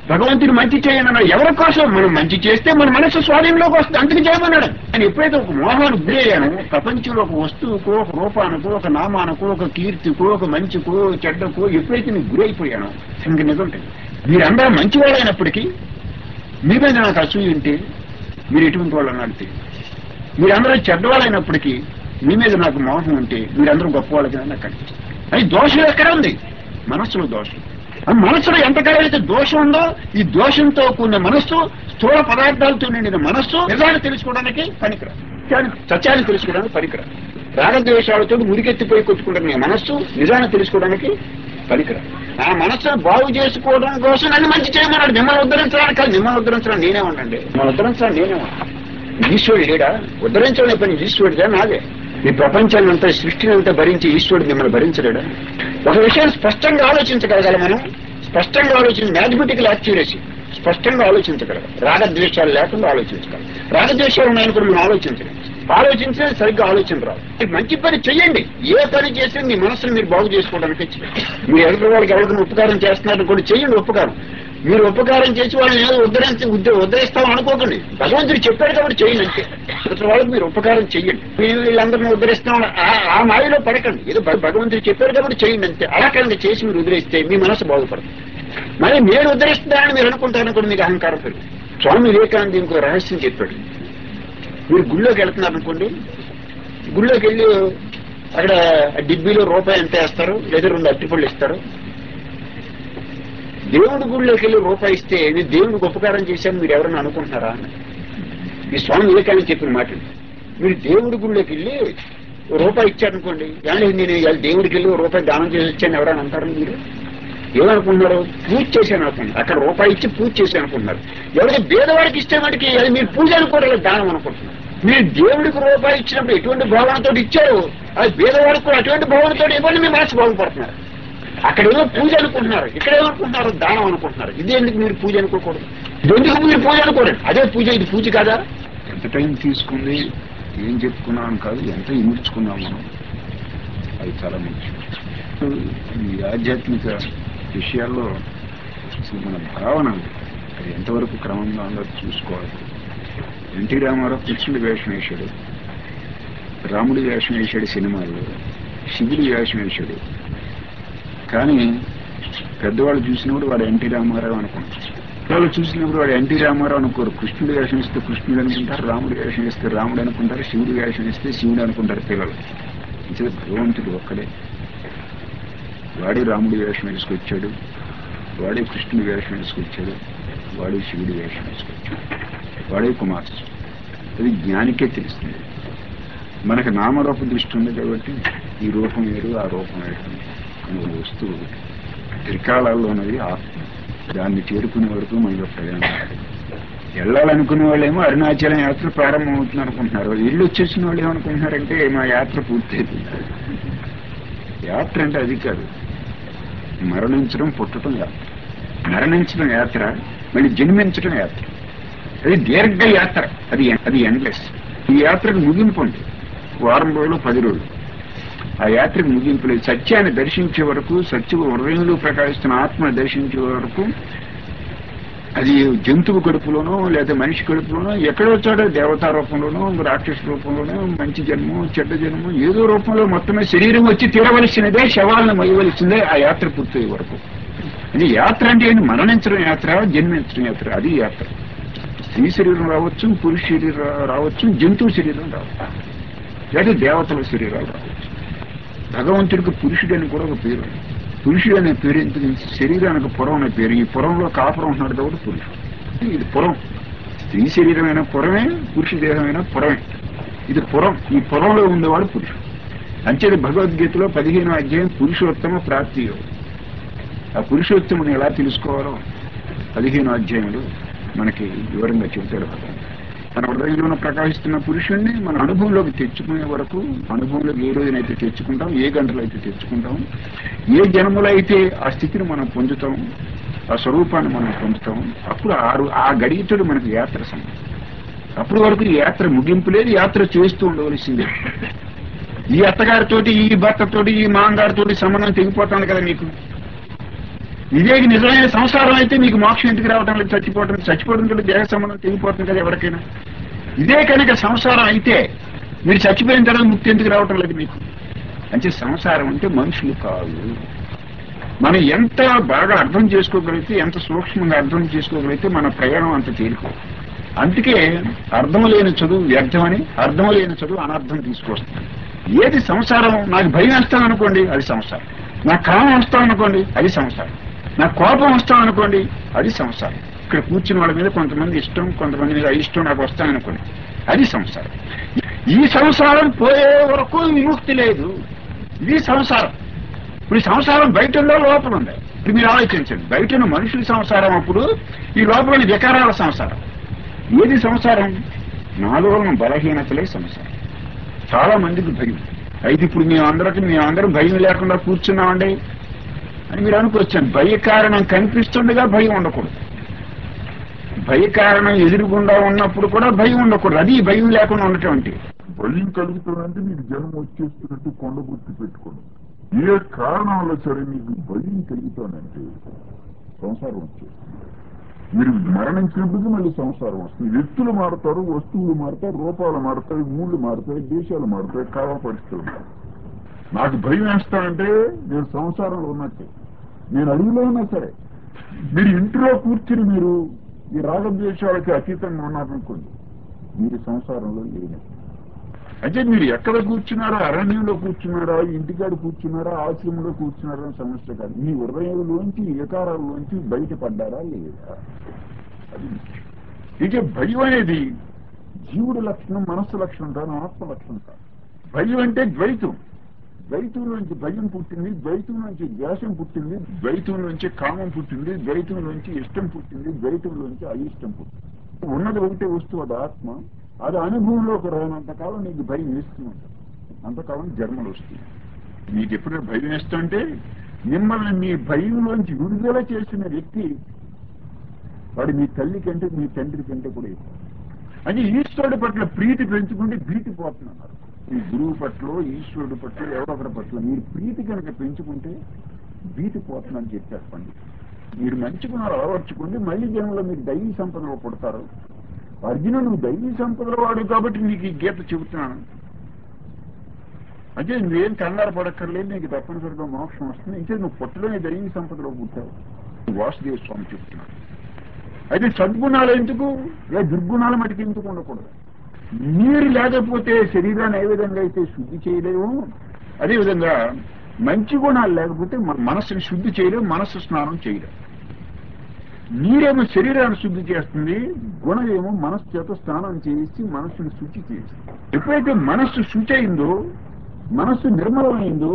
భగవంతుడు మంచి చేయనన్నాడు ఎవరి కోసం మనం మంచి చేస్తే మన మనసు స్వాధీనంలోకి వస్తుంది అందుకు చేయమన్నాడు నేను ఎప్పుడైతే ఒక మోహానికి గురయ్యాను ప్రపంచంలో ఒక వస్తువుకో ఒక రూపానికో ఒక నామానికో ఒక కీర్తికో ఒక మంచికో చెడ్డకో ఎప్పుడైతే నేను గురైపోయానో ఇంక నిజం మీరందరూ మంచివాళ్ళైనప్పటికీ మీ మీద నాకు అసూయ ఉంటే మీరు ఎటువంటి వాళ్ళు అన్నట్టు మీరందరూ చెడ్డవాళ్ళైనప్పటికీ మీ మీద నాకు మోహం ఉంటే మీరందరూ గొప్పవాళ్ళకి నాకు కనిపిస్తుంది అది దోషం ఎక్కడ ఉంది మనస్సులో దోషం ఆ మనస్సులో ఎంతకాలైతే దోషం ఉందో ఈ దోషంతో కూడిన మనస్సు స్థూల పదార్థాలతో నిండిన మనస్సు నిజాన్ని తెలుసుకోవడానికి పనికిరాదు సత్యాన్ని- సత్యాన్ని తెలుసుకోవడానికి పనికిరాదు రాగద్వేషాలతో మురికెత్తిపోయి కొట్టుకుంటున్న ఈ మనస్సు నిజాన్ని తెలుసుకోవడానికి పనికిరాదు నా మనస్సును బాగు చేసుకోవడం కోసం నన్ను మంచి చేయమన్నాడు మిమ్మల్ని ఉద్ధరించడానికి కాదు మిమ్మల్ని ఉద్ధరించడం నేనే ఉండండి మిమ్మల్ని ఉద్ధరించడం నేనే ఉన్నాను ఈశ్వరుడు లేడా ఉద్ధరించడం పని ఈశ్వరుడిదా నాదే ఈ ప్రపంచాన్ని అంతా సృష్టిని అంతా భరించి ఈశ్వరుడు మిమ్మల్ని భరించలేడా ఒక విషయాన్ని స్పష్టంగా ఆలోచించగలగాలి మనం స్పష్టంగా ఆలోచించి మ్యాథమెటికల్ యాక్యురసీ స్పష్టంగా ఆలోచించగలగాలి రాగద్వేషాలు లేకుండా ఆలోచించగలం రాగద్వేషాలు ఉన్నాయని కూడా మనం ఆలోచించలేం ఆలోచించినా సరిగ్గా ఆలోచించరాదు మీరు మంచి పని చెయ్యండి ఏ పని చేస్తే మీ మనసును మీరు బాగు చేసుకోవడానికి చేయండి. మీరు ఎదుటి వాళ్ళకి ఎవరికైనా ఉపకారం చేస్తున్నారని కూడా చెయ్యండి ఉపకారం మీరు ఉపకారం చేసి వాళ్ళని ఏదో ఉద్ధరించి ఉద్ధ- ఉద్ధరిస్తాం అనుకోకండి భగవంతుడు చెప్పాడు కాబట్టి చేయండి అంతే ఇతర వాళ్ళకి మీరు ఉపకారం చెయ్యండి మేము వీళ్ళందరినీ ఉద్ధరిస్తాం ఆ- ఆ మాయలో పడకండి ఏదో భగ- భగవంతుడు చెప్పాడు కాబట్టి చేయండి అంతే అలా కనుక చేసి మీరు ఉద్ధరిస్తే మీ మనసు బాగుపడుతుంది మరి నేను ఉద్ధరిస్తానని మీరు అనుకుంటారని కూడా మీకు అహంకారం పెరుగుతుంది స్వామి వివేకానంద ఇంకో రహస్యం చెప్పాడు మీరు గుళ్ళోకి వెళ్తున్నారు అనుకోండి గుళ్ళోకి వెళ్ళి అక్కడ డిబ్బీలో రూపాయి ఎంత వేస్తారు లేదా రెండు అట్టిపళ్ళు ఇస్తారు దేవుడి గుళ్ళోకి వెళ్ళి రూపాయి ఇస్తే నేను దేవుడికి ఉపకారం చేశాను మీరు ఎవరైనా అనుకుంటున్నారా అని ఈ స్వామి వివేకానంద చెప్పిన మాట ఇది. మీరు దేవుడి గుళ్ళోకి వెళ్ళి ఓ రూపాయి ఇచ్చారనుకోండి ఏమంటే నేను ఇవాళ దేవుడికి వెళ్ళి ఓ రూపాయి దానం చేసి వచ్చాను ఎవరైనా అంటారు మీరు ఏమనుకుంటున్నారు పూజ చేశాను అనుకుంటున్నారు అక్కడ రూపాయి ఇచ్చి పూజ చేశాను అనుకుంటున్నారు ఎవరికి పేదవాడికి ఇస్తే వాడికి అది మీరు పూజ అనుకోవడం దానం అనుకుంటున్నారు మీరు దేవుడికి రూపాయి ఇచ్చినప్పుడు ఎటువంటి భావనతో ఇచ్చారు అది పేదవాడికి కూడా అటువంటి భావనతో ఇవ్వండి మీ మనసు బాగుపడుతున్నారు అక్కడేమో పూజ అనుకుంటున్నారు ఇక్కడ ఏమనుకుంటున్నారు దానం అనుకుంటున్నారు ఇది ఎందుకు మీరు పూజ అనుకోకూడదు ఇది ఎందుకు మీరు పూజ అనుకోరండి అదే పూజ ఇది పూజ కాదా ఎంత టైం తీసుకుంది ఏం చెప్పుకున్నాం కాదు ఎంత ఇముడ్చుకున్నాం మనం అది చాలా ముఖ్యం ఈ ఆధ్యాత్మిక విషయాల్లో అసలు మన భావన అది ఎంతవరకు క్రమంగా ఉందో చూసుకోవాలి ఎన్టీ రామారావు కృష్ణుడి వేషం వేశాడు రాముడి వేషం వేశాడు సినిమాల్లో శివుడి వేషం వేశాడు కానీ పెద్దవాళ్ళు చూసినప్పుడు వాడు ఎన్టీ రామారావు అనుకుంటారు వాళ్ళు చూసినప్పుడు వాడు ఎన్టీ రామారావు అనుకోరు కృష్ణుడి వేషం ఇస్తే కృష్ణుడు అనుకుంటారు రాముడి వేషం ఇస్తే రాముడు అనుకుంటారు శివుడి వేషం ఇస్తే శివుడు అనుకుంటారు పిల్లలు ఇది భగవంతుడు ఒక్కడే వాడే రాముడి వేషం వేసుకొచ్చాడు వాడే కృష్ణుడి వేషం వేసుకొచ్చాడు వాడే శివుడి వేషం వేసుకొచ్చాడు వాడే కుమారుడు అది జ్ఞానికే తెలుస్తుంది మనకు నామరూప దృష్టి ఉంది కాబట్టి ఈ రూపం వేరు ఆ రూపం వేరు అని ఒక వస్తువు ఒకటి. త్రికాలాల్లో ఉన్నది ఆత్మ దాన్ని చేరుకునే వరకు మనలో ప్రయాణం వెళ్ళాలనుకునే వాళ్ళేమో అరుణాచలం యాత్ర ప్రారంభమవుతుంది అనుకుంటున్నారు ఇల్లు వచ్చేసిన వాళ్ళు ఏమనుకుంటున్నారంటే మా యాత్ర పూర్తయిపోయింది యాత్ర అంటే అది కాదు మరణించడం పుట్టడం యాత్ర మరణించడం యాత్ర మళ్ళీ జన్మించడం యాత్ర అది దీర్ఘ యాత్ర అది అది ఎండ్లెస్ ఈ యాత్రకు ముగింపు ఉంది వారం రోజులు పది రోజులు ఆ యాత్రకు ముగింపు లేదు సత్యాన్ని దర్శించే వరకు సత్య హృదయంలో ప్రకాశిస్తున్న ఆత్మను దర్శించే వరకు అది జంతువు కడుపులోనో లేదా మనిషి కడుపులోనో ఎక్కడో చోట దేవతా రూపంలోనో రాక్షస రూపంలోనో మంచి జన్మం చెడ్డ జన్మం ఏదో రూపంలో మొత్తమే శరీరం వచ్చి తీరవలసినదే శవాలను మొయ్యవలసిందే ఆ యాత్ర పూర్తయ్యే వరకు అది యాత్ర అంటే ఏంటి? మరణించడం యాత్ర జన్మించడం యాత్ర అది యాత్ర స్త్రీ శరీరం రావచ్చు పురుష శరీరం రావచ్చు జంతువు శరీరం రావచ్చు లేదా దేవతల శరీరాలు రావచ్చు భగవంతుడికి పురుషుడని కూడా ఒక పేరు ఉంది. పురుషుడు అనే పేరు ఎందుకు శరీరానికి పురం అనే పేరు ఈ పురంలో కాపురం ఉన్నాడు కాబట్టి పురుషుడు ఇది పురం స్త్రీ శరీరమైన పురమే పురుష దేహమైన పురమే ఇది పురం ఈ పురంలో ఉండేవాడు పురుషుడు అంచేది భగవద్గీతలో పదిహేను అధ్యాయం పురుషోత్తమ ప్రాప్తి యోగం. ఆ పురుషోత్తముని ఎలా తెలుసుకోవాలో పదిహేను అధ్యాయులు మనకి వివరంగా చెబుతాడు భగవంతుడు. మన హృదయంలో ప్రకాశిస్తున్న పురుషుణ్ణి మన అనుభవంలోకి తెచ్చుకునే వరకు అనుభవంలోకి ఏ రోజునైతే తెచ్చుకుంటాం ఏ గంటలో అయితే తెచ్చుకుంటాం ఏ జన్మలో అయితే ఆ స్థితిని మనం పొందుతాం ఆ స్వరూపాన్ని మనం పొందుతాం అప్పుడు ఆ రో- ఆ గడియతోడు మనకు యాత్ర సమయం అప్పటి వరకు ఈ యాత్ర ముగింపు లేదు యాత్ర చేస్తూ ఉండవలసిందే ఈ అత్తగారితోటి ఈ భర్తతోటి ఈ మామగారితోటి సంబంధం తెగిపోతాను కదా మీకు ఇదే నిజమైన సంసారం అయితే మీకు మోక్షం ఎందుకు రావడం లేదు చచ్చిపోవడం చచ్చిపోవడం కూడా దేహ సంబంధం తెగిపోతుంది కదా ఎవరికైనా ఇదే కనుక సంసారం అయితే మీరు చచ్చిపోయిన తర్వాత ముక్తి ఎందుకు రావటం లేదు మీకు అంటే సంసారం అంటే మనుషులు కాదు మనం ఎంత బాగా అర్థం చేసుకోగలిగితే ఎంత సూక్ష్మంగా అర్థం చేసుకోగలిగితే మన ప్రయాణం అంత తేలికో అందుకే అర్థం లేని చదువు వ్యర్థమని అర్థం లేని చదువు అనర్థం తీసుకొస్తుంది ఏది సంసారం నాకు భయం వేస్తాను అనుకోండి అది సంసారం నాకు కామం వస్తాం అనుకోండి అది సంసారం నాకు కోపం వస్తాం అనుకోండి అది సంసారం ఇక్కడ కూర్చున్న వాళ్ళ మీద కొంతమంది ఇష్టం కొంతమంది మీద అయిష్టం నాకు వస్తాయనుకోండి అది సంసారం ఈ సంసారం పోయే వరకు విముక్తి లేదు ఇది సంసారం ఇప్పుడు ఈ సంసారం బయట ఉందో లోపల ఉంది ఇప్పుడు మీరు ఆలోచించండి బయట ఉన్న మనుషుల సంసారం అప్పుడు ఈ లోపల వికారాల సంసారం ఏది సంసారం నాలో ఉన్న బలహీనతలే సంసారం చాలా మందికి భయం అయితే ఇప్పుడు మేమందరికి మేమందరం భయం లేకుండా కూర్చున్నామండి అని మీరు అనుకోవచ్చాను భయ కారణం కనిపిస్తుండగా భయం ఉండకూడదు భయ కారణం ఎదురుగుండా ఉన్నప్పుడు కూడా భయం ఉండకూడదు అది భయం లేకుండా ఉన్నటువంటి భయం కలుగుతుందంటే మీకు జనం వచ్చేస్తున్నట్టు కొండ గుర్తు పెట్టుకోండి ఏ కారణం వల్ల సరే మీకు భయం కలుగుతానంటే సంసారం వచ్చేస్తుంది మీరు మరణించినప్పటికీ మళ్ళీ సంసారం వస్తుంది వ్యక్తులు మారుతారు వస్తువులు మారుతాయి రూపాలు మారుతాయి ఊళ్ళు మారుతాయి దేశాలు మారుతాయి కావ పరిస్థితులు మారుతాయి నాకు భయం వేస్తానంటే నేను సంసారంలో ఉన్నట్టే నేను అడవిలో ఉన్నా సరే మీరు ఇంటిలో కూర్చుని మీరు ఈ రాగద్వేషాలకి అతీతంగా ఉన్నారనుకోండి మీరు సంసారంలో లేనట్టు అంటే మీరు ఎక్కడ కూర్చున్నారా అరణ్యంలో కూర్చున్నారా ఇంటికాడ కూర్చున్నారా ఆశ్రమంలో కూర్చున్నారా అని సమస్య కాదు మీ హృదయంలోంచి వికారాల్లోంచి బయటపడ్డారా లేదా అది ముఖ్యం. ఇక భయం అనేది జీవుడి లక్షణం మనస్సు లక్షణం కాదు ఆత్మ లక్షణం కాదు భయం అంటే ద్వైతం ద్వైతం నుంచి భయం పుట్టింది ద్వైతం నుంచి ద్వేషం పుట్టింది ద్వైతం నుంచి కామం పుట్టింది ద్వైతం నుంచి ఇష్టం పుట్టింది ద్వైతం నుంచి అయిష్టం పుట్టింది ఉన్నది ఒకటే వస్తువు అది ఆత్మ అది అనుభవంలోకి రానంతకాలం నీకు భయం వేస్తూ ఉంటుంది అంతకాలం జన్మలు వస్తుంది నీకు ఎప్పుడైనా భయం వేస్తుంటే మిమ్మల్ని మీ భయంలోంచి విడుదల చేసిన వ్యక్తి వాడు మీ తల్లి కంటే మీ తండ్రి కంటే కూడా ఎక్కువ అది ఈశ్వరుడి పట్ల ప్రీతి పెంచుకుంటే భీతి పోతున్నారు ఈ గురువు పట్ల ఈశ్వరుడి పట్ల ఎవరొకరి పట్ల మీరు ప్రీతి కనుక పెంచుకుంటే భీతి పోతుందని చెప్పారు పండితులు మీరు మంచి గుణాలు అలవర్చుకుంటే మళ్ళీ జనంలో మీరు దైవీ సంపదలో పుడతారు అర్జునుడు నువ్వు దైవీ సంపదలో వాడు కాబట్టి నీకు ఈ గీత చెబుతున్నాను అంటే నువ్వేం కంగారు పడక్కర్లేదు నీకు తప్పనిసరిగా మోక్షం వస్తుంది ఇంకా నువ్వు పుట్టలోనే దైవీ సంపదలో పుట్టావు వాసుదేవ స్వామి చెప్తున్నాడు అయితే సద్గుణాలు ఎందుకు ఏ దుర్గుణాలు మటుకు ఎందుకు ఉండకూడదు నీరు లేకపోతే శరీరాన్ని ఏ విధంగా అయితే శుద్ధి చేయలేము అదేవిధంగా మంచి గుణాలు లేకపోతే మన మనస్సుని శుద్ధి చేయలేము మనస్సు స్నానం చేయలేము నీరేమో శరీరాన్ని శుద్ధి చేస్తుంది గుణం ఏమో మనస్సు చేత స్నానం చేసి మనస్సుని శుచి చేస్తుంది ఎప్పుడైతే మనస్సు శుచి అయిందో మనస్సు నిర్మలమైందో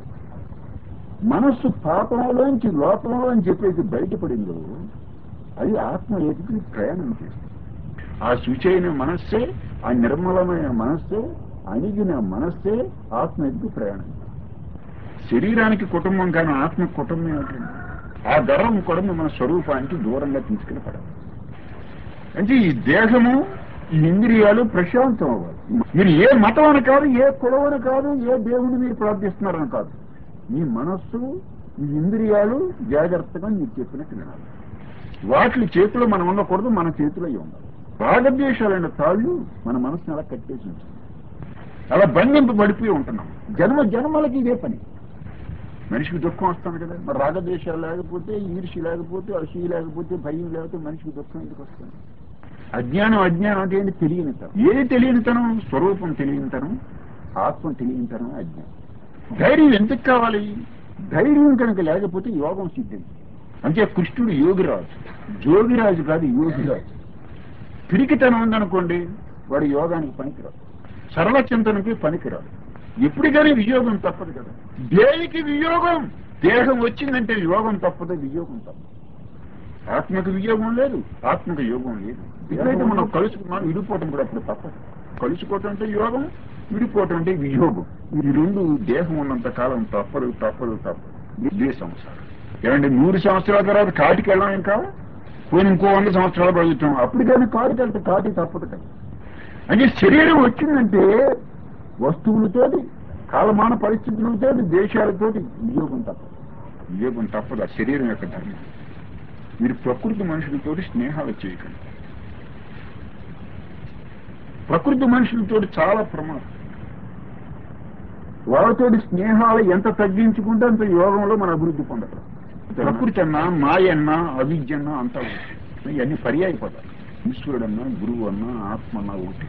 మనస్సు పాపంలోంచి లోపంలోంచి చెప్పేసి బయటపడిందో అది ఆత్మ ఏటికి ప్రయాణం చేస్తుంది ఆ శుచి అయిన మనస్సే ఆ నిర్మలమైన మనస్సే అణిగిన మనస్సే ఆత్మ ఎదుగు ప్రయాణం చేస్తుంది. శరీరానికి కుటుంబం కానీ ఆత్మ కుటుంబం ఏమిటండి ఆ గర్వం కూడా మన స్వరూపానికి దూరంగా తీసుకుని పడాలి అంటే ఈ దేహము ఈ ఇంద్రియాలు ప్రశాంతం అవ్వాలి మీరు ఏ మతం అని కాదు ఏ కులం అని కాదు ఏ దేవుని మీరు ప్రార్థిస్తున్నారని కాదు మీ మనస్సు మీ ఇంద్రియాలు జాగ్రత్తగా మీరు చెప్పినట్టు వినాలి వాటి చేతిలో మనం ఉండకూడదు మన చేతిలో ఇవి ఉండాలి రాగద్వేషాలైన తాళ్ళు మన మనసుని అలా కట్టేసి ఉంచాలి అలా బంధింపబడిపోయి ఉంటున్నాం జన్మ జన్మలకి ఇదే పని మనిషికి దుఃఖం వస్తుంది కదా మరి రాగద్వేషాలు లేకపోతే ఈర్షి లేకపోతే అసూయ లేకపోతే భయం లేకపోతే మనిషికి దుఃఖం ఎందుకు వస్తుంది అజ్ఞానం అజ్ఞానం అంటే ఏంటి తెలియనితనం ఏది తెలియనితనం స్వరూపం తెలియనితనం ఆత్మ తెలియనితనం అజ్ఞానం ధైర్యం ఎందుకు కావాలి ధైర్యం కనుక లేకపోతే యోగం సిద్ధించదు అంటే కృష్ణుడు యోగిరాజు జోగిరాజు కాదు యోగిరాజు పిరికితనం ఉందనుకోండి వాడు యోగానికి పనికిరాదు సరళ చింతనకి పనికిరాదు ఎప్పటికైనా వియోగం తప్పదు కదా దేనికి వియోగం దేహం వచ్చిందంటే యోగం తప్పదు వియోగం తప్పదు ఆత్మకు వియోగం లేదు ఆత్మకు యోగం లేదు ఎప్పుడైతే మనం కలుసుకున్నాం విడిపోవటం కూడా అప్పుడు తప్పదు కలుసుకోవటం అంటే యోగం విడిపోవటం అంటే వియోగం ఈ రెండు దేహం ఉన్నంత కాలం తప్పదు తప్పదు తప్పదు ఇదే సంసారం ఏమంటే నూరు సంవత్సరాల తర్వాత కాటికి వెళ్ళాం ఇంకా పోయిన ఇంకో వంద సంవత్సరాలు బతుకుతాం అప్పటికైనా కాటికి వెళ్తే కాటి తప్పదు కదా అంటే శరీరం వచ్చిందంటే వస్తువులతోటి కాలమాన పరిస్థితులతోటి దేశాలతోటి వియోగం తప్పదు వివేకం తప్పదు ఆ శరీరం యొక్క ధర్మం మీరు ప్రకృతి మనుషులతో స్నేహాలు చేయకండి ప్రకృతి మనుషులతో చాలా ప్రమాదం వాళ్ళతోటి స్నేహాలు ఎంత తగ్గించుకుంటే అంత యోగంలో మన అభివృద్ధి పొందగలం ప్రకృతి అన్నా మాయ అన్నా అవిద్య అన్నా అంతా ఒకటి. ఇవన్నీ పర్యాయపదాలు ఈశ్వరుడన్నా గురువు అన్నా ఆత్మ అన్నా ఒకటి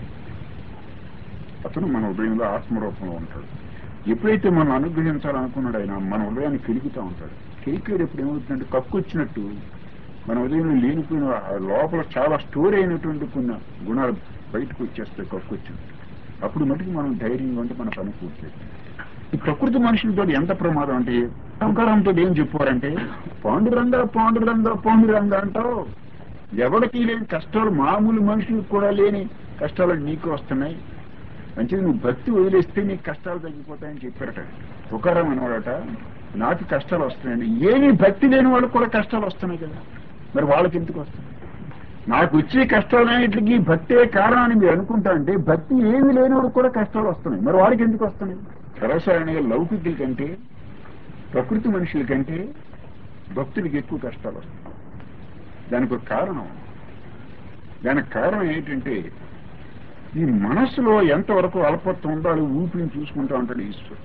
అతను మన హృదయంలో ఆత్మరూపంలో ఉంటాడు ఎప్పుడైతే మనం అనుగ్రహించాలనుకున్నాడు ఆయన మన హృదయాన్ని కెలుకుతూ ఉంటాడు కెలికేటప్పుడు ఏమవుతుందంటే కక్కు వచ్చినట్టు మన ఉదయం లేనిపోయిన ఆ లోపల చాలా స్టోర్ అయినటువంటి కొన్ని గుణాలు బయటకు వచ్చేస్తాయి కక్కు వచ్చినట్టు అప్పుడు మటుకు మనం ధైర్యంగా ఉంటే మన పని పూర్తి అవుతుంది. ఈ ప్రకృతి మనుషులతో ఎంత ప్రమాదం అంటే అహంకారంతో ఏం చెప్పారంటే పాండురంగ పాండురంగ పాండురంగ అంటావు ఎవరికి లేని కష్టాలు మామూలు మనుషులకు కూడా లేని కష్టాలు నీకు వస్తున్నాయి మంచిది నువ్వు భక్తి వదిలేస్తే నీకు కష్టాలు తగ్గిపోతాయని చెప్పారట తుకారం అన్నాడట నాకు కష్టాలు వస్తున్నాయండి ఏమీ భక్తి లేని వాళ్ళకి కూడా కష్టాలు వస్తున్నాయి కదా మరి వాళ్ళకి ఎందుకు వస్తున్నాయి నాకు వచ్చే కష్టాలన్నింటికి భక్తే కారణం అని మీరు అనుకుంటా అంటే భక్తి ఏమి లేని వాళ్ళకి కూడా కష్టాలు వస్తున్నాయి మరి వాడికి ఎందుకు వస్తున్నాయి సరసాయనగా లౌకికుల కంటే ప్రకృతి మనుషుల కంటే భక్తులకి ఎక్కువ కష్టాలు వస్తాయి దానికి ఒక కారణం దానికి కారణం ఏంటంటే ఈ మనస్సులో ఎంతవరకు అల్పత్వం ఉందో అది ఊపిరిని చూసుకుంటా ఉంటాడు ఈశ్వరుడు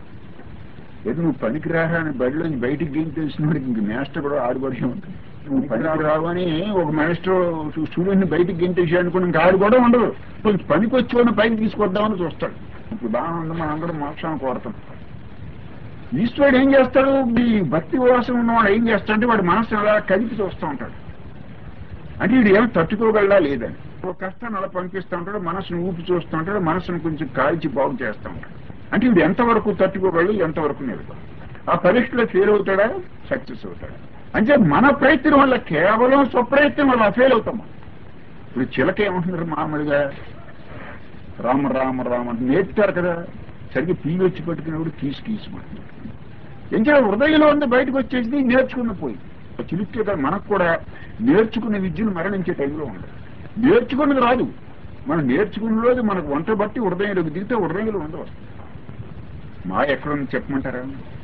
ఏదో నువ్వు పనికిరాహా అని బడిలోంచి బయటికి గేమ్ తెలిసినోడికి ఇంక మాస్టర్ కూడా ఆడుబడి ఉంటుంది నువ్వు పనికి రావని ఒక మాస్టర్ స్టూడెంట్ బయటికి గెంటేసి అనుకుని ఇంకా ఆడు కూడా ఉండదు కొంచెం పనికి వచ్చి పైకి తీసుకొద్దామని చూస్తాడు ఇప్పుడు బాగా ఉంది మనం అందరం మోక్షాన్ని కోరుతాం ఈశ్వరుడు ఏం చేస్తాడు ఈ భక్తి వాసన ఉన్నవాడు ఏం చేస్తాడంటే వాడి మనసును అలా కదిపి చూస్తూ ఉంటాడు అంటే వీడు ఏం తట్టుకోగలడా లేదని ఒక కష్టాన్ని అలా పంపిస్తూ ఉంటాడు మనసును ఊపి చూస్తూ ఉంటాడు మనసును కొంచెం కాల్చి బాగు చేస్తూ ఉంటాడు అంటే వీడు ఎంతవరకు తట్టుకోగలడు ఎంతవరకు నిలబడు ఆ పరీక్షలో ఫెయిల్ అవుతాడా సక్సెస్ అవుతాడా అంటే మన ప్రయత్నం వల్ల కేవలం స్వప్రయత్నం వల్ల ఫెయిల్ అవుతాం ఇప్పుడు చిలక ఏమంటున్నారు మామూలుగా రామ రామ రామ అని నేర్పుతారు కదా సరిగ్గా పిల్లి వచ్చి పట్టుకునేవాడు కీసు కీసుకుంటున్నాడు ఇంకా హృదయంలో ఉంది బయటకు వచ్చేసి నేర్చుకున్న పోయి చిలిక్కే కదా మనకు కూడా నేర్చుకున్న విద్యను మరణించే టైంలో ఉండదు నేర్చుకున్నది రాదు మనం నేర్చుకున్న రోజు మనకు వంట బట్టి హృదయంలోకి దిగితే హృదయంలో ఉండవు మా ఎక్కడ ఉంది చెప్పమంటారా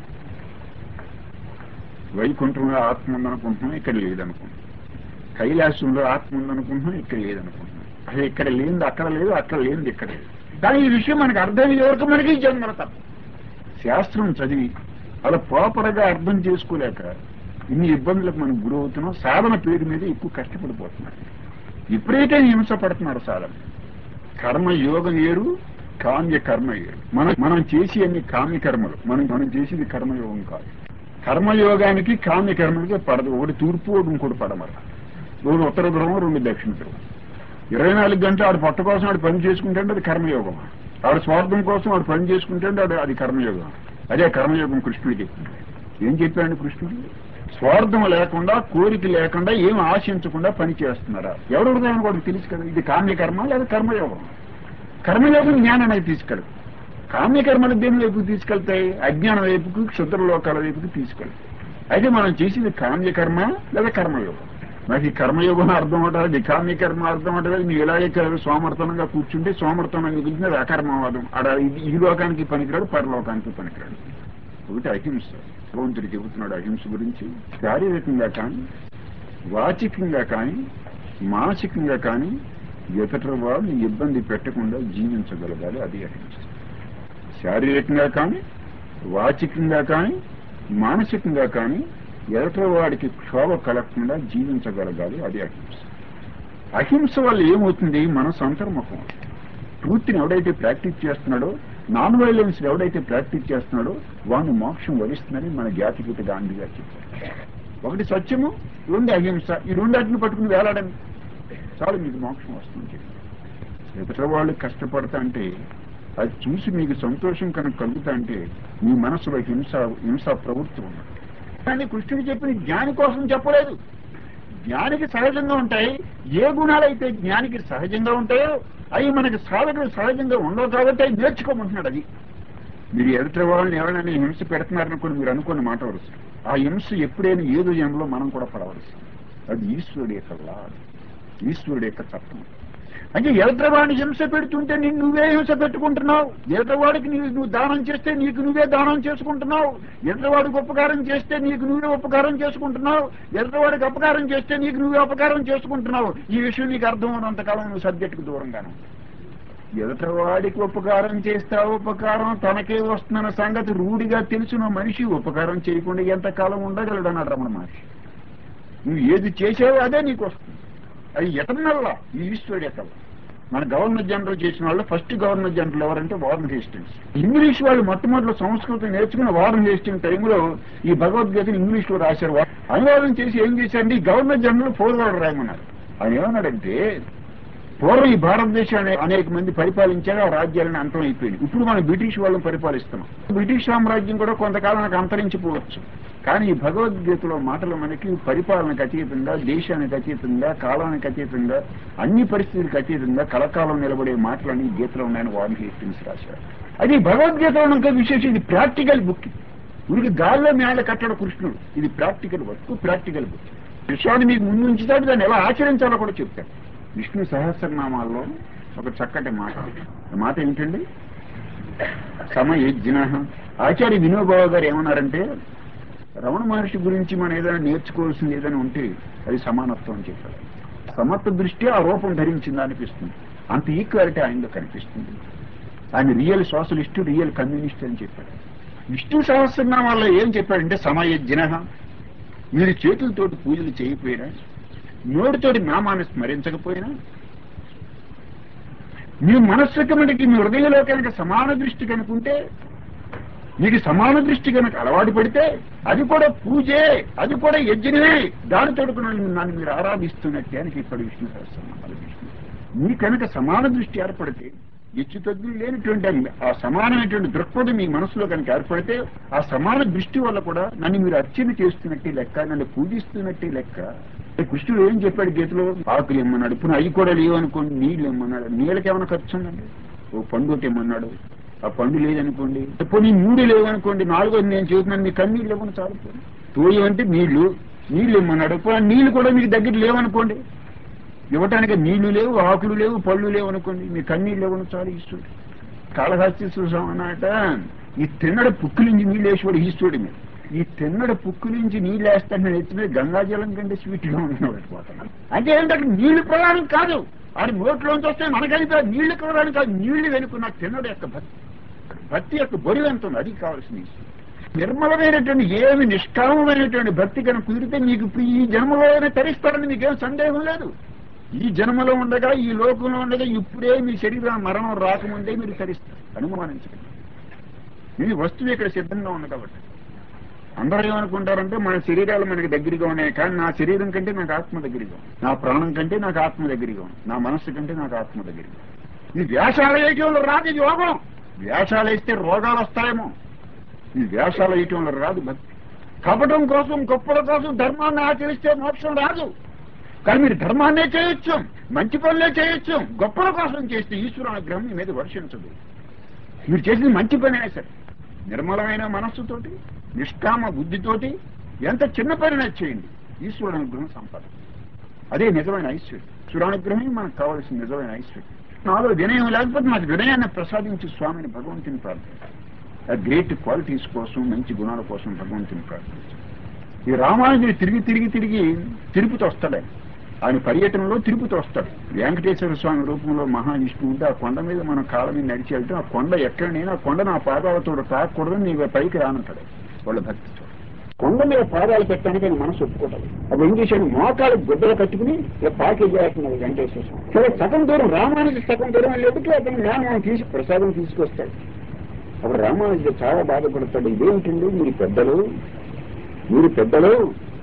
వైకుంఠంలో ఆత్మ ఉందనుకుంటున్నాం ఇక్కడ లేదనుకుంటున్నాం కైలాసంలో ఆత్మ ఉందనుకుంటున్నాం ఇక్కడ లేదనుకుంటున్నాం అసలు ఇక్కడ లేనిది అక్కడ లేదు అక్కడ లేనిది ఇక్కడ లేదు కానీ ఈ విషయం మనకు అర్థమయ్యే వరకు మనకి జన్మల తప్ప శాస్త్రం చదివి అలా ప్రాపర్గా అర్థం చేసుకోలేక ఇన్ని ఇబ్బందులకు మనం గురవుతున్నాం సాధన పేరు మీద ఎక్కువ కష్టపడిపోతున్నాం ఎప్పుడైతే హింస పడుతున్నారు సాధన కర్మ యోగం ఏరు కామ్య కర్మ ఏరు మనం మనం చేసి అన్ని కామ్య కర్మలు మనం మనం చేసేది కర్మయోగం కాదు కర్మయోగానికి కామ్య కర్మలకి పడదు ఒకటి తూర్పు ఒకటి ఇంకోటి పడమర ఒకటి ఉత్తర ధ్రువం రెండు దక్షిణ ధ్రువం ఇరవై నాలుగు గంటలు ఆడు పొట్ట కోసం ఆడు పని చేసుకుంటే అది కర్మయోగం ఆడు స్వార్థం కోసం ఆడు పని చేసుకుంటే అది అది కర్మయోగం అదే కర్మయోగం కృష్ణుడికి ఏం చెప్పాడు కృష్ణుడు స్వార్థం లేకుండా కోరిక లేకుండా ఏం ఆశించకుండా పని చేస్తున్నారా ఎవరు హృదయం కూడా తెలుసు కదా ఇది కామ్యకర్మ లేదా కర్మయోగం కర్మయోగం జ్ఞానానికి తీసుకెళ్ళదు కామ్యకర్మలు దేని వైపుకి తీసుకెళ్తాయి అజ్ఞానం వైపుకు క్షుద్ర లోకాల వైపుకి తీసుకెళ్తాయి అయితే మనం చేసేది కామ్యకర్మ లేదా కర్మయోగం నాకు ఈ కర్మయోగం అర్థం అవటాలి ఈ కామ్యకర్మ అర్థం అవటాలి మీరు ఇలాగే కదా సోమర్థనంగా కూర్చుంటే సోమర్థనంగా కూర్చుంటే అకర్మవాదం అడ ఇది ఈ లోకానికి పనికిరాడు పరలోకానికి పనికిరాడు ఒకటి అహింస భగవంతుడు చెబుతున్నాడు అహింస గురించి శారీరకంగా కానీ వాచికంగా కానీ మానసికంగా కానీ ఎదుట వాళ్ళని ఇబ్బంది పెట్టకుండా జీవించగలగాలి అది అహింస శారీరకంగా కానీ వాచికంగా కానీ మానసికంగా కానీ ఎదుట వాడికి క్షోభ కలగకుండా జీవించగలగాలి అది అహింస అహింస వల్ల ఏమవుతుంది మనసు అంతర్ముఖం అవుతుంది ట్రూత్ని ఎవడైతే ప్రాక్టీస్ చేస్తున్నాడో నాన్ వైలెన్స్ ఎవడైతే ప్రాక్టీస్ చేస్తున్నాడో వాడిని మోక్షం వరిస్తుందని మన జాతిపిత గాంధీ గారు చెప్పారు ఒకటి సత్యము రెండు అహింస ఈ రెండు అట్ని పట్టుకుని వేలాడని చాలు మీకు మోక్షం వస్తుంది ఎదుట వాళ్ళు కష్టపడతా అంటే అది చూసి మీకు సంతోషం కనుక కలుగుతా అంటే మీ మనసులో హింస హింస ప్రవృత్తి ఉన్నది కానీ కృష్ణుడు చెప్పిన జ్ఞాని కోసం చెప్పలేదు జ్ఞానికి సహజంగా ఉంటాయి ఏ గుణాలైతే జ్ఞానికి సహజంగా ఉంటాయో అవి మనకి సాధకులు సహజంగా ఉండవు కాబట్టి అవి నేర్చుకోమంటున్నాడు అది మీరు ఎదుటి వాళ్ళని ఎవరైనా హింస పెడుతున్నారనుకుని మీరు అనుకున్న మాట వరుస ఆ హింస ఎప్పుడైనా ఏదో జన్మలో మనం కూడా పడవలసి అది ఈశ్వరుడి యొక్క లా ఈశ్వరుడి యొక్క చట్టం అంటే ఎలక్ట్రవాడిని హింస పెడుతుంటే నిన్ను నువ్వే హింస పెట్టుకుంటున్నావు ఎలక్ట్రవాడికి నీవు నువ్వు దానం చేస్తే నీకు నువ్వే దానం చేసుకుంటున్నావు ఎలక్ట్రవాడికి ఉపకారం చేస్తే నీకు నువ్వే ఉపకారం చేసుకుంటున్నావు ఎలక్ట్రవాడికి అపకారం చేస్తే నీకు నువ్వే అపకారం చేసుకుంటున్నావు ఈ విషయం నీకు అర్థం ఉన్నంతకాలం నువ్వు సబ్జెక్టుకు దూరంగాను ఎదుటవాడికి ఉపకారం చేస్తా ఉపకారం తనకే వస్తున్న సంగతి రూఢిగా తెలిసిన మనిషి ఉపకారం చేయకుండా ఎంతకాలం ఉండగలడు అన్నాడు రమణ మహర్షి నువ్వు ఏది చేసావో అదే నీకు వస్తుంది అది ఎటనల్లా ఈ ఈశ్వరుడు ఎక్కడ మన గవర్నర్ జనరల్ చేసిన వాళ్ళు ఫస్ట్ గవర్నర్ జనరల్ ఎవరంటే వారన్ హేస్టింగ్స్ ఇంగ్లీష్ వాళ్ళు మొట్టమొదటి సంస్కృతం నేర్చుకున్న వారన్ హేస్టింగ్ టైంలో ఈ భగవద్గీతను ఇంగ్లీష్ లో రాశారు అనువాదం చేసి ఏం చేశారంటే ఈ గవర్నర్ జనరల్ ఫోర్ వర్డ్ రాయమన్నారు ఆయన ఏమన్నాడంటే పూర్వం ఈ భారతదేశాన్ని అనేక మంది పరిపాలించారు ఆ రాజ్యాలను అంతం అయిపోయింది ఇప్పుడు మనం బ్రిటిష్ వాళ్ళని పరిపాలిస్తున్నాం బ్రిటిష్ సామ్రాజ్యం కూడా కొంతకాలానికి అంతరించిపోవచ్చు కానీ ఈ భగవద్గీతలో మాటలు మనకి పరిపాలనకు అతీతంగా దేశానికి అతీతంగా కాలానికి అతీతంగా అన్ని పరిస్థితులకు అతీతంగా కలకాలం నిలబడే మాటలని ఈ గీతలో ఉన్నాయని వారిని హేస్టింగ్స్ రాశారు అది భగవద్గీతలో ఇంకా విశేషం ఇది ప్రాక్టికల్ బుక్ ఉనికి గాల్లో మేళ కట్టడం కృష్ణుడు ఇది ప్రాక్టికల్ వర్క్ ప్రాక్టికల్ బుక్ విషయాన్ని మీకు ముందు ఉంచుతాడు దాన్ని ఎలా ఆచరించాలో కూడా చెప్తాడు విష్ణు సహస్రనామాల్లో ఒక చక్కటి మాట ఆ మాట ఏంటండి సమయజ్ఞ ఆచార్య వినోబాబు గారు ఏమన్నారంటే రమణ మహర్షి గురించి మనం ఏదైనా నేర్చుకోవాల్సింది ఏదైనా ఉంటే అది సమానత్వం అని చెప్పారు సమత్వ దృష్టి ఆ రూపం ధరించిందా అనిపిస్తుంది అంత ఈక్వాలిటీ ఆయనలో కనిపిస్తుంది ఆయన రియల్ సోషలిస్ట్ రియల్ కమ్యూనిస్ట్ అని చెప్పాడు విష్ణు సహస్రనామాల్లో ఏం చెప్పాడంటే సమయజ్ఞ మీరు చేతులతోటి పూజలు చేయకపోయినా నోటితోటి నామాన్ని స్మరించకపోయినా మీ మనస్సుకి మనకి మీ హృదయంలో కనుక సమాన దృష్టి కనుకుంటే మీకు సమాన దృష్టి కనుక అలవాటు పడితే అది కూడా పూజే అది కూడా యజ్ఞమే దానితో నన్ను మీరు ఆరాధిస్తున్నట్టే అని చెప్పాడు విష్ణు సహస్రనామాలు విష్ణు మీ కనుక సమాన దృష్టి ఏర్పడితే హెచ్చు తగ్గులు లేనటువంటి ఆ సమానమైనటువంటి దృక్పథం మీ మనసులో కనుక ఏర్పడితే ఆ సమాన దృష్టి వల్ల కూడా నన్ను మీరు అర్చన చేస్తున్నట్టే లెక్క నన్ను పూజిస్తున్నట్టే లెక్క కృష్ణుడు ఏం చెప్పాడు గీతలో ఆకులు ఇమ్మన్నాడు ఇప్పుడు అవి కూడా లేవనుకోండి నీళ్ళు ఇమ్మన్నాడు నీళ్ళకి ఏమైనా ఖర్చు ఉందండి ఓ పండు ఒకటి ఇమ్మన్నాడు ఆ పండు లేదనుకోండి ఇప్పుడు నీ మూడు లేవనుకోండి నాలుగోది నేను చెబుతున్నాను మీ కన్నీళ్ళు ఇవ్వను చాలు తోయం అంటే నీళ్లు నీళ్ళు ఇమ్మన్నాడు ఇప్పుడు ఆ నీళ్లు కూడా మీకు దగ్గర లేవనుకోండి ఇవ్వటానికి నీళ్లు లేవు ఆకులు లేవు పళ్ళు లేవు అనుకోండి మీ కన్నీళ్ళు లేవను చాలు ఈశ్వరుడు కాళహస్తి చూసాం అన్నట ఈ తిన్నడ పుక్కు నుంచి నీళ్ళు వేసేవాడు ఈశ్వరుడు మీరు ఈ తిన్నడ పుక్కు నుంచి నీళ్ళు వేస్తాను ఎత్తిన గంగాజలం కంటే స్వీట్గా ఉండబడిపోతున్నాను అంటే ఏంటంటే నీళ్లు ప్రయాణం కాదు అది నోట్లోంచి వస్తే మనకైతే నీళ్లు ప్రయాణం కాదు నీళ్లు వెనుకున్న తిన్నడ యొక్క భక్తి భక్తి యొక్క బరువు ఎంత ఉంది అది కావాల్సింది నిర్మలమైనటువంటి ఏమి నిష్కామమైనటువంటి భక్తి కనుక కుదిరితే మీకు ఇప్పుడు ఈ జన్మలో అయినా తరిస్తాడని మీకేం సందేహం లేదు ఈ జన్మలో ఉండగా ఈ లోకంలో ఉండగా ఇప్పుడే మీ శరీరం మరణం రాకముందే మీరు తరిస్తారు అనుమానించండి మీ వస్తువు ఇక్కడ సిద్ధంగా ఉంది కాబట్టి అందరూ ఏమనుకుంటారంటే మన శరీరాలు మనకి దగ్గరగా ఉన్నాయి కానీ నా శరీరం కంటే నాకు ఆత్మ దగ్గరగా ఉంది నా ప్రాణం కంటే నాకు ఆత్మ దగ్గరగా ఉంది నా మనస్సు కంటే నాకు ఆత్మ దగ్గరగా ఉంది. ఈ వేషాలు వేయటంలో రాదు ఇది యోగం వేషాలు వేస్తే రోగాలు వస్తాయేమో ఈ వేషాలు వేయటంలో రాదు భక్తి కపటం కోసం గొప్పల కోసం ధర్మాన్ని ఆచరిస్తే మోక్షం రాదు కానీ మీరు ధర్మాన్నే చేయొచ్చు మంచి పనులే చేయొచ్చు గొప్పల కోసం చేస్తే ఈశ్వర అనుగ్రహం మీ మీద వర్షించదు మీరు చేసింది మంచి పని అయినా సరే నిర్మలమైన మనస్సుతోటి నిష్కామ బుద్ధితోటి ఎంత చిన్న పనినా చేయండి ఈశ్వరుడు అనుగ్రహం సంపద అదే నిజమైన ఐశ్వర్యం ఈశ్వరానుగ్రహమే మనకు కావాల్సిన నిజమైన ఐశ్వర్యం నాలో వినయం లేకపోతే నాకు వినయాన్ని ప్రసాదించి స్వామిని భగవంతుని ప్రార్థించాలి ఆ గ్రేట్ క్వాలిటీస్ కోసం మంచి గుణాల కోసం భగవంతుని ప్రార్థించాలి ఈ రామానుజుడు తిరిగి తిరిగి తిరిగి తిరుపతి వస్తాడు ఆయన. ఆయన పర్యటనలో తిరుపతి వస్తాడు వెంకటేశ్వర స్వామి రూపంలో మహావిష్ణువు ఉంటే ఆ కొండ మీద మనం కాళ్ళ మీద నడిచి వెళ్తే ఆ కొండ ఎక్కడ నేను ఆ కొండ నా పాదాలతో తాకూడదని నీకు పైకి రానంటాడు వాళ్ళ భక్తితో కొండ మీద పాదాలు పెట్టడానికి ఆయన మనసు ఒప్పుకోవడం అది ఏం చేశాడు మోకాలు గుడ్డలు కట్టుకుని ఇలా పాకేజ్ చేస్తున్నాడు వెంకటేశ్వర స్వామి సరే సగం దూరం రామానుజు సగం దూరం వెళ్ళేటికి అతను జ్ఞానం తీసి ప్రసాదం తీసుకొస్తాడు అప్పుడు రామానుజుడు చాలా బాధపడతాడు ఇదేమిటండి మీరు పెద్దలు మీరు పెద్దలు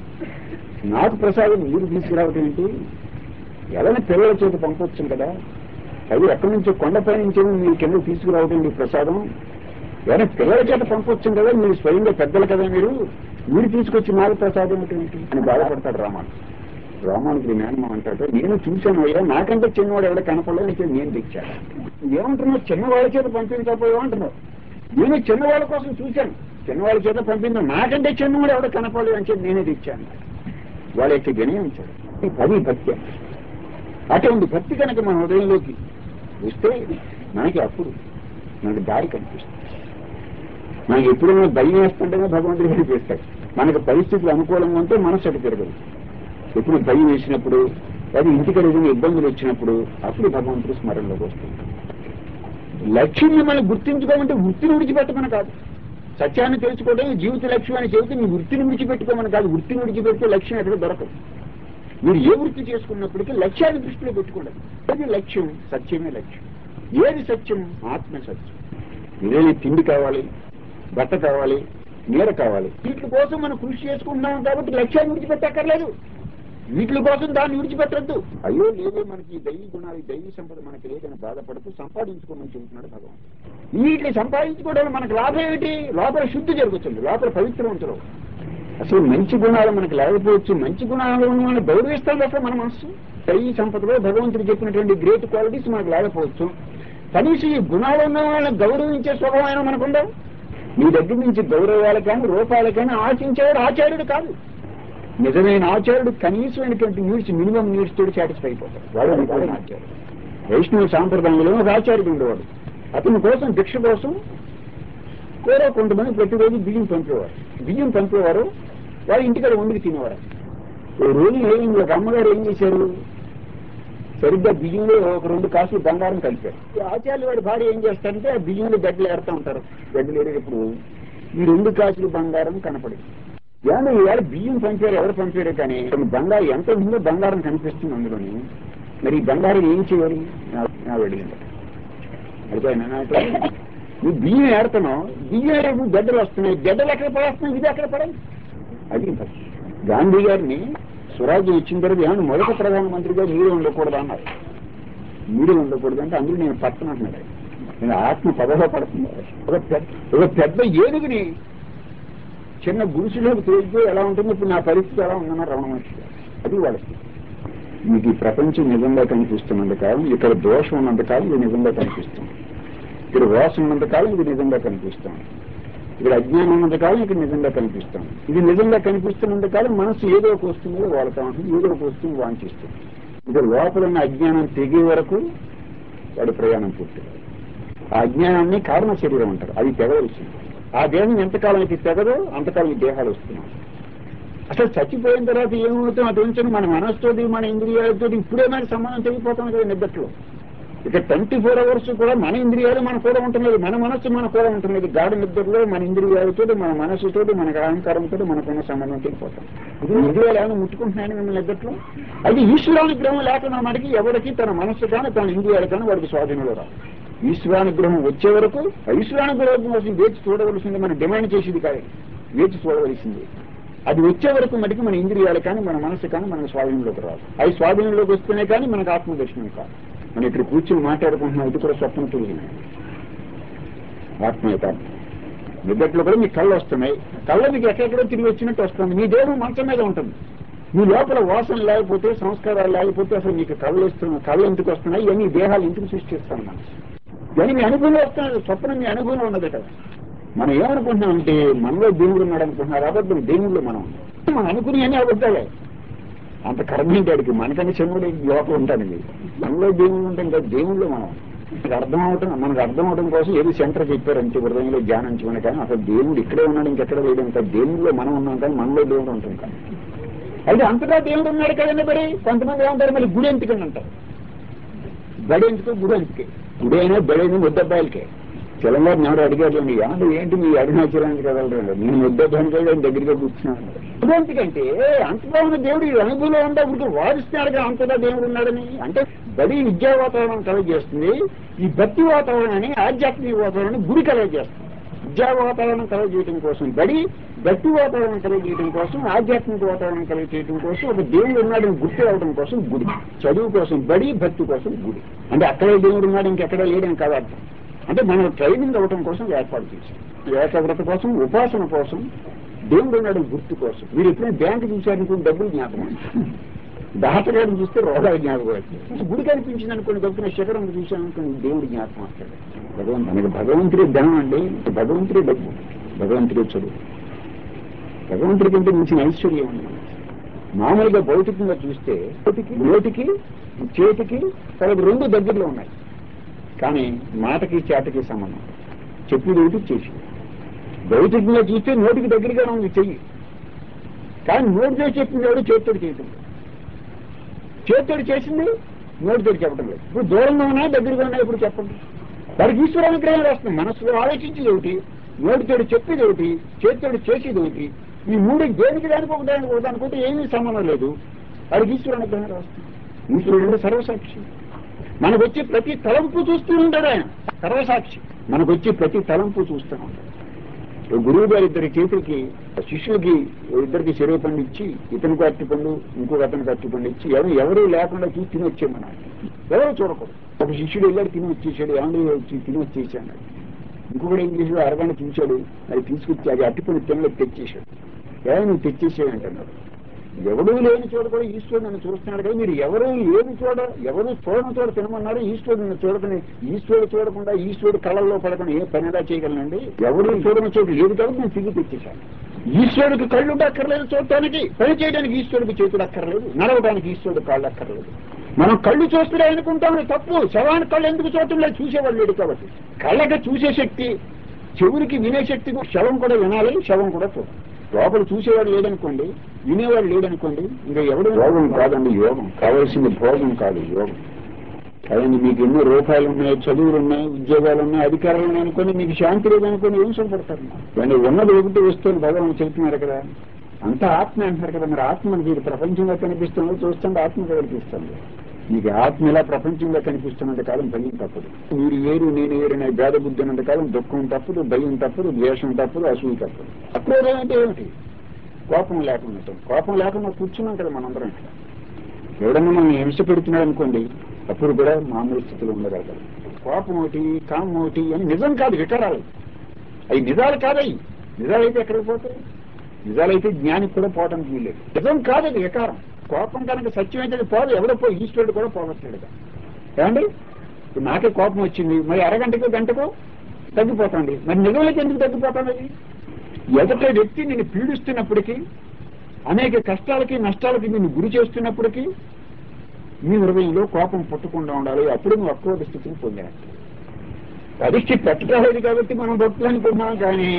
నాకు ప్రసాదం మీరు తీసుకురావటం ఏంటి ఎవరైనా పిల్లల చేత పంపొచ్చు కదా అది ఎక్కడి నుంచో కొండపై నుంచి మీరు కింద తీసుకురావటం మీ ప్రసాదం ఎవరైనా పిల్లల చేత పంపొచ్చు కదా మీరు స్వయంగా పెద్దలు కదా మీరు మీరు తీసుకొచ్చి నాకు ప్రసాదం ఏంటి అని బాధపడతాడు రామాను రామానుడి మేనమా అంటాడు నేను చూశాను అయ్యా నాకంటే చిన్నవాడు ఎవడ కనపడలేదు అయితే నేను తెచ్చాను ఏమంటున్నావు చిన్నవాళ్ళ చేత పంపించకపోయావు అంటున్నావు నేను చిన్నవాళ్ళ కోసం చూశాను చిన్నవాళ్ళ చేత పంపించాను నాకంటే చిన్నవాడు ఎవడ కనపడలేదు అని చెప్పి నేనే తెచ్చాను వాళ్ళ యొక్క వినయం ఉంచాడు అది భక్తి అటువంటి భక్తి కనుక మన హృదయంలోకి వస్తే మనకి అప్పుడు మనకి దారి కనిపిస్తుంది మనకి ఎప్పుడైనా భయం వేస్తుంటేనే భగవంతుడు కనిపిస్తాడు మనకు పరిస్థితులు అనుకూలంగా ఉంటే మనసు అటు తిరగదు ఎప్పుడు భయం వేసినప్పుడు అది ఇంటికి ఏదైనా ఇబ్బందులు వచ్చినప్పుడు అప్పుడు భగవంతుడు స్మరణలోకి వస్తుంది లక్ష్యం మనం గుర్తించుకోమంటే వృత్తిని విడిచిపెట్టమని కాదు సత్యాన్ని తెలుసుకోవడం జీవిత లక్ష్యం అని చెబితే మీ వృత్తిని విడిచిపెట్టుకోమని కాదు వృత్తిని విడిచిపెడితే లక్ష్యం ఎక్కడ దొరకదు మీరు ఏ వృత్తి చేసుకున్నప్పటికీ లక్ష్యాన్ని దృష్టిలో పెట్టుకోండి ఏది లక్ష్యం సత్యమే లక్ష్యం ఏది సత్యం ఆత్మ సత్యం ఏదైనా తిండి కావాలి బట్ట కావాలి నీడ కావాలి వీటి కోసం మనం కృషి చేసుకుంటున్నాం కాబట్టి లక్ష్యాన్ని విడిచిపెట్టక్కర్లేదు వీటి కోసం దాన్ని విడిచిపెట్టద్దు అయ్యో లేదే మనకి ఈ దైవీ గుణాలు ఈ దైవీ సంపద మనకి లేదని బాధపడుతూ సంపాదించుకోమని చెబుతున్నాడు భగవంతుడు వీటిని సంపాదించుకోవడం మనకు లాభం ఏమిటి లోపల శుద్ధి జరుగుతుంది లోపల పవిత్రవంతులు అసలు మంచి గుణాలు మనకు లేకపోవచ్చు మంచి గుణాలు మనం గౌరవిస్తాం అసలు మన మనసు దైవీ సంపదలో భగవంతుడు చెప్పినటువంటి గ్రేట్ క్వాలిటీస్ మనకు లేకపోవచ్చు కనీసం ఈ గుణాలు ఉన్న వాళ్ళని గౌరవించే స్వభావం మనకుందా మీ దగ్గర నుంచి గౌరవాలు కానీ రూపాయలు కానీ ఆశించేవాడు ఆచార్యుడు కాదు నిజమైన ఆచార్యుడు కనీసమైనటువంటి నీడ్స్ మినిమం నీడ్స్ తోటి సాటిస్ఫై అయిపోతాడు వాడు నిజమైన ఆచార్యుడు వైష్ణవ సాంప్రదాయంలో ఒక ఆచార్యుడు ఉండేవాడు అతని కోసం భిక్ష కోసం కూర కొంతమంది ప్రతిరోజు బియ్యం పంపేవారు బియ్యం పంపేవారు వారి ఇంటికాడ వండుకు తినేవారు ఓ రోజు ఏమైంది ఒక అమ్మగారు ఏం చేశారు సరిగ్గా బియ్యంలో ఒక రెండు కాసులు బంగారం కలిపారు ఈ ఆచార్యులు వాడి భార్య ఏం చేస్తారంటే ఆ బియ్యంలో గడ్డలు ఏరుతా ఉంటారు గడ్డలు ఏరేటప్పుడు ఈ రెండు కాసులు బంగారం కనపడింది ఏమన్నా ఈవేళ బియ్యం పంపారు ఎవరు పంపారు కానీ కొన్ని బంగారం ఎంత ఉందో బంగారం కనిపిస్తుంది అందులోని మరి ఈ బంగారం ఏం చేయాలి నా- నా అడిగింది అడిగాను నువ్వు బియ్యం ఏడుతున్నావు బియ్యం ఏరేపు గడ్డలు వస్తున్నాయి గడ్డలు ఎక్కడ పడేస్తున్నాయి ఇది ఎక్కడ పడాలి అది ఫస్ట్. గాంధీ గారిని స్వరాజ్యం ఇచ్చిన తర్వాత ఏమన్నా మొదటి ప్రధానమంత్రిగా మీరే ఉండకూడదు అన్నారు మీరే ఉండకూడదు అంటే అందులో నేను పట్టను అంటున్నాడు ఆయన. నేను ఆత్మ పదవ పడుతుంది ఒక పెద్ద ఒక పెద్ద ఏనుగుని చిన్న గుడిసెలోకి తోలితే ఎలా ఉంటుంది ఇప్పుడు నా పరిస్థితి ఎలా ఉందన్నారు రమణ మహర్షి గారు. అది వాళ్ళకి మీకు ఈ ప్రపంచం నిజంగా కనిపిస్తున్నంత కాలం ఇక్కడ దోషం ఉన్నంత కాలం ఇది నిజంగా కనిపిస్తుంది ఇక్కడ రోషం ఉన్నంత కాలం ఇది నిజంగా కనిపిస్తుంది ఇక్కడ అజ్ఞానం ఉన్నంత కాలం ఇక్కడ నిజంగా కనిపిస్తుంది ఇది నిజంగా కనిపిస్తున్నంత కాలం మనసు ఏదో ఒక వస్తువు వాడుతూ ఉంటుంది ఏదో ఒక వస్తువు వాంఛిస్తుంది ఇక్కడ లోపల ఉన్న అజ్ఞానం తెగే వరకు వాడి ప్రయాణం పూర్తి కాదు. ఆ అజ్ఞానాన్ని కారణ శరీరం అంటారు అది తెగవలసింది ఆ దేహం ఎంతకాలం అయితే తెగదో అంతకాలం ఈ దేహాలు వస్తున్నాయి అసలు చచ్చిపోయిన తర్వాత ఏమవుతాం అటు ఉంచని మన మనసుతోటి మన ఇంద్రియాలతో ఇప్పుడే మనకి సంబంధం తెగిపోతాం కదా నిద్దట్లో ఇక ట్వంటీ ఫోర్ అవర్స్ కూడా మన ఇంద్రియాలు మన కూడా ఉంటున్నది మన మనస్సు మన కూడా ఉంటున్నది గాఢ నిద్రలో మన ఇంద్రియాలతో మన మనస్సుతోటి మన అహంకారంతో మనకున్న సంబంధం తెగిపోతాం ఇది ఇంద్రియాలు ఏమైనా ముట్టుకుంటున్నాయని మిమ్మల్ని నిద్రలో అది ఈశ్వరానుగ్రహం లేకుండా మనకి ఎవరికి తన మనస్సు కానీ తన ఇంద్రియాలు కానీ వాడికి స్వాధీనంలో రావు ఈశ్వరానుగ్రహం వచ్చే వరకు ఆ ఈశ్వరానుగ్రహం కోసం వేచి చూడవలసింది మనం డిమాండ్ చేసేది కాదు వేచి చూడవలసింది అది వచ్చే వరకు మటుకు మన ఇంద్రియాలు కానీ మన మనసు కానీ మన స్వాధీనంలోకి రాదు అవి స్వాధీనంలోకి వస్తేనే కానీ మనకు ఆత్మదర్శనం కాదు మనం ఇక్కడ కూర్చుని మాట్లాడుకుంటున్నాం ఇది కూడా స్వప్నం తెలియదు ఆత్మ యొక్క నిద్దట్లో కూడా మీ కళ్ళు వస్తున్నాయి కళ్ళ మీకు ఎక్కడెక్కడో తిరిగి వచ్చినట్టు వస్తుంది మీ దేహం మంచం మీద ఉంటుంది మీ లోపల వాసన లేకపోతే సంస్కారాలు లేకపోతే అసలు మీకు కళ్ళు వస్తున్నాయి కళ్ళు ఎందుకు వస్తున్నాయి ఇవన్నీ దేహాలు ఎందుకు సృష్టిస్తాను మనసు ఇవన్నీ మీ అనుభవంలో వస్తున్నాయి స్వప్నం మీ అనుభవంలో ఉన్నది కదా మనం ఏమనుకుంటున్నాం అంటే మనలో దేవుడు ఉన్నాడు అనుకుంటున్నారు అబద్ధం దేవుళ్ళు మనం మనం అనుకుని అన్ని అబద్ధాలే అంత కర్మేంటాడికి మనకన్నా చెన్నుడు లోపల ఉంటానండి మనలో దేవుడు ఉంటాం కదా దేవుళ్ళు మనం మనకు అర్థం అవటం మనకు అర్థం అవడం కోసం ఏది సెంటర్ చెప్పారంటే హృదయంలో ధ్యానించుకుని కానీ అసలు దేవుడు ఇక్కడే ఉన్నాడు ఇంకెక్కడ వేయడం కాదు దేవుళ్ళు మనం ఉన్నాం కానీ మనలో దేవుడు ఉంటాం కానీ అయితే అంతగా దేవుడు ఉన్నాడు కదండి మరి కొంతమంది ఏమంటారు మరి గుడి ఎందుకని అంటారు బడి ఎందుకు గుడి ఎందుకే గుడి అయినా బడి అయినా ముద్దబ్బాయిలకే తెలంగాణ నాడు అడిగారు ఏమంటే ఏంటి మీ అరుణాచలానికి కదలరండి నేను ముద్దబ్బాయికి ఆయన దగ్గరగా కూర్చున్నాను ఎందుకంటే అంతగా ఉన్న దేవుడు ఈ అనుభవంలో ఉండే ఇప్పుడు వారిస్తున్నాడు కదా అంతగా దేవుడు ఉన్నాడని అంటే బడి విద్యా వాతావరణం కలగజేస్తుంది ఈ భక్తి వాతావరణాన్ని ఆధ్యాత్మిక వాతావరణాన్ని గుడి కలగజేస్తుంది విద్యా వాతావరణం కలగజేయడం కోసం బడి భక్తి వాతావరణం కలగజేయడం కోసం ఆధ్యాత్మిక వాతావరణం కలగజేయడం కోసం ఒక దేవుడు ఉన్నాడని గుర్తు రావడం కోసం గుడి చదువు కోసం బడి భక్తి కోసం గుడి అంటే అక్కడే దేవుడు ఉన్నాడు ఇంకెక్కడ లేడని కాదు అర్థం అంటే మనం ట్రైనింగ్ అవ్వడం కోసం ఏర్పాటు చేశాం ఏకాగ్రత కోసం ఉపాసన కోసం దేవుడు ఉన్నాడు గుర్తు కోసం మీరు ఎప్పుడైనా బ్యాంకు చూశారనుకుని డబ్బులు జ్ఞాపకం దాతగారిని చూస్తే రోగాలు జ్ఞాపకం వస్తాయి గుడి కనిపించింది అనుకోండి గొప్పన శిఖరం చూశాను అనుకోండి దేవుడి జ్ఞాపకం వస్తాడు భగవంతు మనకి భగవంతుడే ధనం అండి భగవంతుడే డబ్బు భగవంతుడే చదువు భగవంతుడి కంటే మించిన ఐశ్వర్యం ఉంది మామూలుగా భౌతికంగా చూస్తే నోటికి నోటికి చేతికి తర్వాత రెండు దగ్గరలో ఉన్నాయి కానీ మాటకి చేతకి సంబంధం చెప్పేది ఒకటి చేసి భౌతికంగా చూస్తే నోటికి దగ్గరగా ఉంది చెయ్యి కానీ నోటితో చెప్పింది ఎవరు చేతితోటి చేయటం లేదు. చేతితోటి చేసింది నోటితోటి చెప్పడం లేదు ఇప్పుడు దూరంగా ఉన్నా దగ్గరగా ఉన్నా ఇప్పుడు చెప్పండి వారికి ఈశ్వర అనుగ్రహం వస్తుంది మనసులో ఆలోచించేది ఒకటి నోటితోటి చెప్పేది ఒకటి చేతితోటి చేసేది ఒకటి ఈ మూడు దేనికి దానికి ఒక దానికి ఒక దానికంటే ఏమీ సంబంధం లేదు వారికి ఈశ్వర అనుగ్రహం వస్తుంది ఈశ్వరుడు అంటే సర్వసాక్షి మనకు వచ్చి ప్రతి తలంపు చూస్తూ ఉంటాడు ఆయన సర్వసాక్షి మనకు వచ్చి ప్రతి తలంపు చూస్తూ ఉంటాడు ఓ గురువు గారి ఇద్దరి చేతులకి శిష్యులకి ఇద్దరికి చెరువు పండు ఇచ్చి ఇతనికి అట్టి పండు ఇంకొక అతనికి అట్టి పండు ఇచ్చి ఎవరు ఎవరు లేకుండా చూసి తిని వచ్చామన్న ఎవరు చూడకూడదు ఒక శిష్యుడు వెళ్ళాడు తిని వచ్చేసాడు ఏమన్నా వచ్చి తిని వచ్చేసాడు ఇంకొకటి ఏం చేసాడు అరగంట చూశాడు అది తీసుకొచ్చి అది అట్టి పండు తినలో తెచ్చేసాడు ఏమో నువ్వు తెచ్చేసాడు అంటున్నాడు ఎవడూ లేని చోట కూడా ఈశ్వరుడు నన్ను చూస్తున్నాడు కదా మీరు ఎవరు ఏది చూడ ఎవరు చూడని చోట తినమన్నారు ఈశ్వరుడు నన్ను చూడకని ఈశ్వరుడు చూడకుండా ఈశ్వరుడు కళ్ళల్లో పడకుండా ఏ పని ఎలా చేయగలనండి ఎవరు చూడని చోటు ఏది కాబట్టి నేను తిరిగి తెచ్చేశాను ఈశ్వరుడికి కళ్ళు అక్కర్లేదు చూడటానికి పని చేయడానికి ఈశ్వరుడికి చేతులు అక్కర్లేదు నడవడానికి ఈశ్వరుడు కాళ్ళు అక్కర్లేదు మనం కళ్ళు చూస్తున్నాయి అనుకుంటాం తప్పు శవానికి కళ్ళు ఎందుకు చూడటం లేదు చూసేవాళ్ళు లేడు కాబట్టి కళ్ళకి చూసే శక్తి చెవులకి వినే శక్తి కూడా శవం కూడా వినాలి శవం కూడా చూడాలి లోపల చూసేవాడు లేదనుకోండి వినేవాడు లేదనుకోండి ఇంకా ఎవడు యోగం కాదండి యోగం కావాల్సింది భోగం కాదు యోగం కాదండి మీకు ఎన్నో రూపాయలు ఉన్నాయి చదువులు ఉన్నాయి ఉద్యోగాలు ఉన్నాయి అధికారాలు ఉన్నాయి అనుకోని మీకు శాంతి లేదనుకోని ఏం సుఖపడతారు కానీ ఉన్నది ఒకటి వస్తుంది భగవాన్ చెబుతున్నారు కదా అంతా ఆత్మ అంటున్నారు కదా మరి ఆత్మ మనకి ఇది ప్రపంచంలో కనిపిస్తుంది చూస్తుంటే ఆత్మ కనిపిస్తుంది మీకు ఆత్మ ఇలా ప్రపంచంలో కనిపిస్తున్నంత కాలం భయం తప్పదు మీరు వేరు నేను వేరు అనే భేద బుద్ధి ఉన్నంత కాలం దుఃఖం తప్పదు భయం తప్పదు ద్వేషం తప్పదు అసూయ తప్పదు అక్రోధం అంటే ఏమిటి కోపం లేకుండా ఉంటాం. కోపం లేకుండా కూర్చున్నాం కదా మనందరం ఇక్కడ ఎవడన్నా మనం హింస పెడుతున్నాడు అనుకోండి అప్పుడు కూడా మామూలు స్థితిలో ఉండగలగాలి కోపం ఒకటి కామం ఒకటి అని నిజం కాదు వికారాలు అవి నిజాలు కాదవి నిజాలైతే ఎక్కడికి పోతాయి నిజాలైతే జ్ఞానికి కూడా పోవడానికి వీల్లేదు నిజం కాదు అది వికారం కోపం కనుక సత్యం అయితే అది పోదు ఎవడో పోయి ఈశ్వరుడు కూడా పోగొట్టాడు ఏమండి ఇప్పుడు నాకే కోపం వచ్చింది మరి అరగంటకో గంటకో తగ్గిపోతుంది మరి నిజమైతే ఎందుకు తగ్గిపోతుంది అది ఎదట వ్యక్తి నేను పీడిస్తున్నప్పటికీ అనేక కష్టాలకి నష్టాలకి నిన్ను గురి చేస్తున్నప్పటికీ నీ హృదయంలో కోపం పుట్టకుండా ఉండాలి అప్పుడు నువ్వు అక్రోధ స్థితిని పొందినట్టు పరిస్థితి పెట్టలేదు కాబట్టి మనం భక్తులు అనుకుంటున్నాం కానీ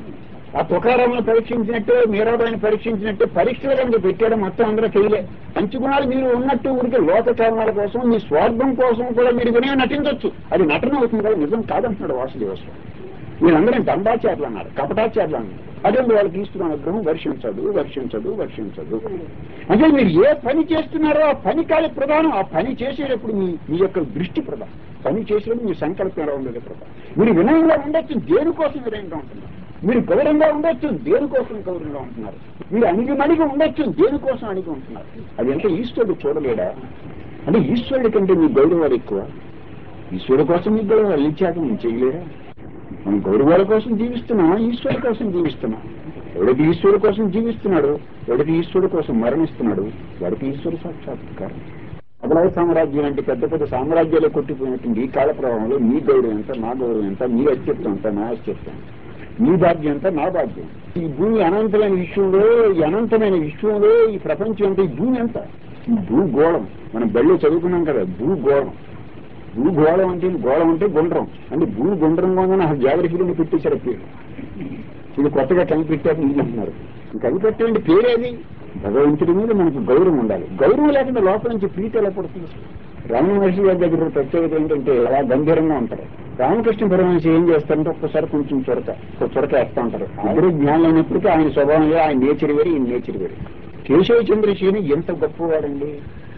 ఆ తుకారాలను పరీక్షించినట్టే మీరాబాయిని పరీక్షించినట్టే పరీక్షలు కనుక పెట్టాడు మొత్తం అందరూ చేయలే మంచి గుణాలు మీరు ఉన్నట్టు ఊరికి లోక కారణాల కోసం మీ స్వార్థం కోసం కూడా మీరు వినే నటించవచ్చు అది నటన అవుతుంది కదా నిజం కాదంటున్నాడు వాసుదేవస్వామి వీళ్ళందరూ దండాచారులు అన్నారు కపటాచారులు అన్నారు అదే వాళ్ళకి ఇస్తున్న అనుగ్రహం వర్షించదు వర్షించదు వర్షించదు అంటే మీరు ఏ పని చేస్తున్నారో ఆ పని కాదు ప్రధానం ఆ పని చేసేటప్పుడు మీ మీ యొక్క దృష్టి ప్రధానం పని చేసేటప్పుడు మీ సంకల్పం ఎలా ఉండేది ప్రధానం మీరు వినయంగా ఉండొచ్చు దేనికోసం వినయంగా ఉంటున్నారు మీరు గౌరవంగా ఉండొచ్చు దేనికోసం గౌరవంగా ఉంటున్నారు మీరు అణిగి మణిగి ఉండొచ్చు దేనికోసం అణిగి ఉంటున్నారు అది అంటే ఈశ్వరుడు చూడలేడా అంటే ఈశ్వరుడి కంటే మీ గౌరవాలు ఎక్కువ ఈశ్వరుడు కోసం మీ గౌరవాలు ఇచ్చాక నేను చేయలేరా మనం గౌరవాల కోసం జీవిస్తున్నాం ఈశ్వరుడు కోసం జీవిస్తున్నాం ఎవడికి ఈశ్వరుడు కోసం జీవిస్తున్నాడు ఎవడికి ఈశ్వరుడు కోసం మరణిస్తున్నాడు వాడికి ఈశ్వరుడు సాక్షాత్కారం మొదలై సామ్రాజ్యం అంటే పెద్ద పెద్ద సామ్రాజ్యాలు కొట్టిపోయినటువంటి ఈ కాల ప్రభావంలో మీ గౌరవం ఎంత నా గౌరవం ఎంత మీ అత్యత్వం ఎంత నా అత్యత్వం ఎంత? మీ భాగ్యం ఎంత నా భాగ్యం ఈ భూమి అనంతమైన విశ్వంలో ఈ అనంతమైన విశ్వంలో ఈ ప్రపంచం ఎంత ఈ భూమి ఎంత ఈ భూగోళం మనం బళ్ళు చదువుకున్నాం కదా భూగోళం భూగోళం అంటే గోళం అంటే గుండ్రం అంటే భూ గుండ్రంగా ఉందని అసలు జాగ్రత్తలో పెట్టేశారు పేరు ఇది కొత్తగా కనిపెట్టారు మీరు అంటున్నారు కనిపెట్టండి పేరేది భగవంతుడి మీద మనకు గౌరవం ఉండాలి గౌరవం లేకుండా లోపల నుంచి ప్రీతి ఎలా పడుతుంది రమణ మహర్షి గారి దగ్గర ఉన్న ప్రత్యేకత ఏంటంటే అలా గంభీరంగా ఉంటారు రామకృష్ణ పరమహంస ఏం చేస్తారంటే ఒక్కసారి కొంచెం చొరక ఒక చొరక వేస్తా ఉంటారు అందరూ జ్ఞానం అయినప్పటికీ ఆయన స్వభావం వేరు, ఆయన నేచర్ వేరు ఈయన నేచర్ వేరు కేశవ చంద్రశేని ఎంత గొప్పవాడండి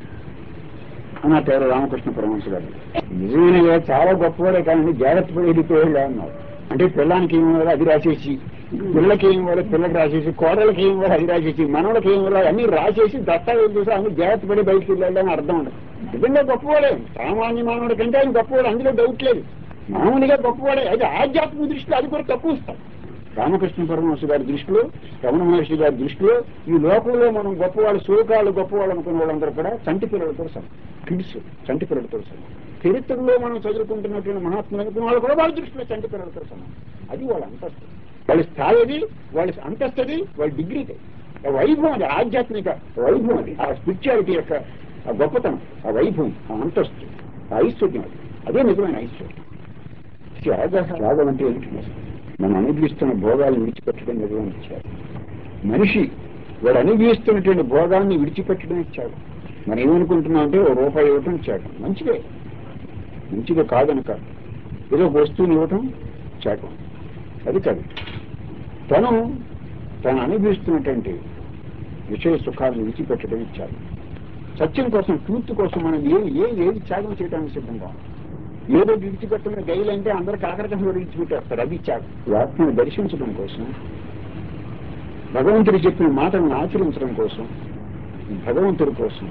అని ఆ పేరు రామకృష్ణ పరమహంస గారు నిజమైన చాలా గొప్పవాడే కానీ జాగ్రత్త పడి వెళ్ళిపోయాడు అన్నారు అంటే పిల్లానికి ఏం ఇవ్వాలి అది రాసేసి పిల్లకి ఏం ఇవ్వాలి పిల్లకి రాసేసి కోడలకి ఏం ఇవ్వాలి అది రాసేసి మనవలకి ఏం ఇవ్వాలి అన్ని రాసేసి దస్తావేజ్ చూసి అన్ని జాగ్రత్త పడి బయటికి వెళ్ళాడు అని అర్థం ఉండదు నిజంగా గొప్పవాడే సామాన్య మానవుడి కంటే ఆయన గొప్పవాడు అందులో డౌట్ లేదు మామూలుగా గొప్పవాడే అయితే ఆధ్యాత్మిక దృష్టిలో అది కూడా తక్కువ ఇస్తాం రామకృష్ణ పరమహంస గారి దృష్టిలో రమణ మహర్షి గారి దృష్టిలో ఈ లోకంలో మనం గొప్పవాళ్ళు శోకాలు గొప్పవాళ్ళు అనుకున్న వాళ్ళందరూ కూడా చంటి పిల్లలతో సమానం కిడ్స్ చంటి పిల్లలతో సమానం చరిత్రలో మనం చదువుకుంటున్నటువంటి మహాత్ములు అనుకున్న వాళ్ళు కూడా వాళ్ళ దృష్టిలో చంటి పిల్లలతో సమానం అది వాళ్ళ అంతస్తు వాళ్ళ స్థాయి అది వాళ్ళ అంతస్తది వాళ్ళ డిగ్రీ ఆ వైభవం అది ఆధ్యాత్మిక వైభవం అది ఆ స్పిరిచువాలిటీ యొక్క ఆ గొప్పతనం ఆ వైభవం ఆ అంతస్తు ఆ ఐశ్వర్యం అది అదే నిజమైన ఐశ్వర్యం త్యాగ త్యాగం అంటే ఏంటి మనం అనుభవిస్తున్న భోగాలను విడిచిపెట్టడం నిజమైన త్యాగం మనిషి వాడు అనుభవిస్తున్నటువంటి భోగాన్ని విడిచిపెట్టడం త్యాగం మనం ఏమనుకుంటున్నాం అంటే ఓ రూపాయి ఇవ్వటం త్యాగం మంచిదే మంచిగా కాదనక ఏదో ఒక వస్తువుని ఇవ్వటం త్యాగం అది కాదు తను తను అనుభవిస్తున్నటువంటి విషయ సుఖాలను విడిచిపెట్టడం త్యాగం సత్యం కోసం ట్రూత్ కోసం మనం ఏ ఏ ఏది త్యాగం చేయడానికి సిద్ధంగా ఉన్నాం. ఏదో విడిచిపెట్టడం గైలు అంటే అందరు కాకరకాయలు విడిచిపెట్టేస్తారు అది త్యాగం ఈ ఆత్మను దర్శించడం కోసం భగవంతుడు చెప్పిన మాటలను ఆచరించడం కోసం భగవంతుడి కోసం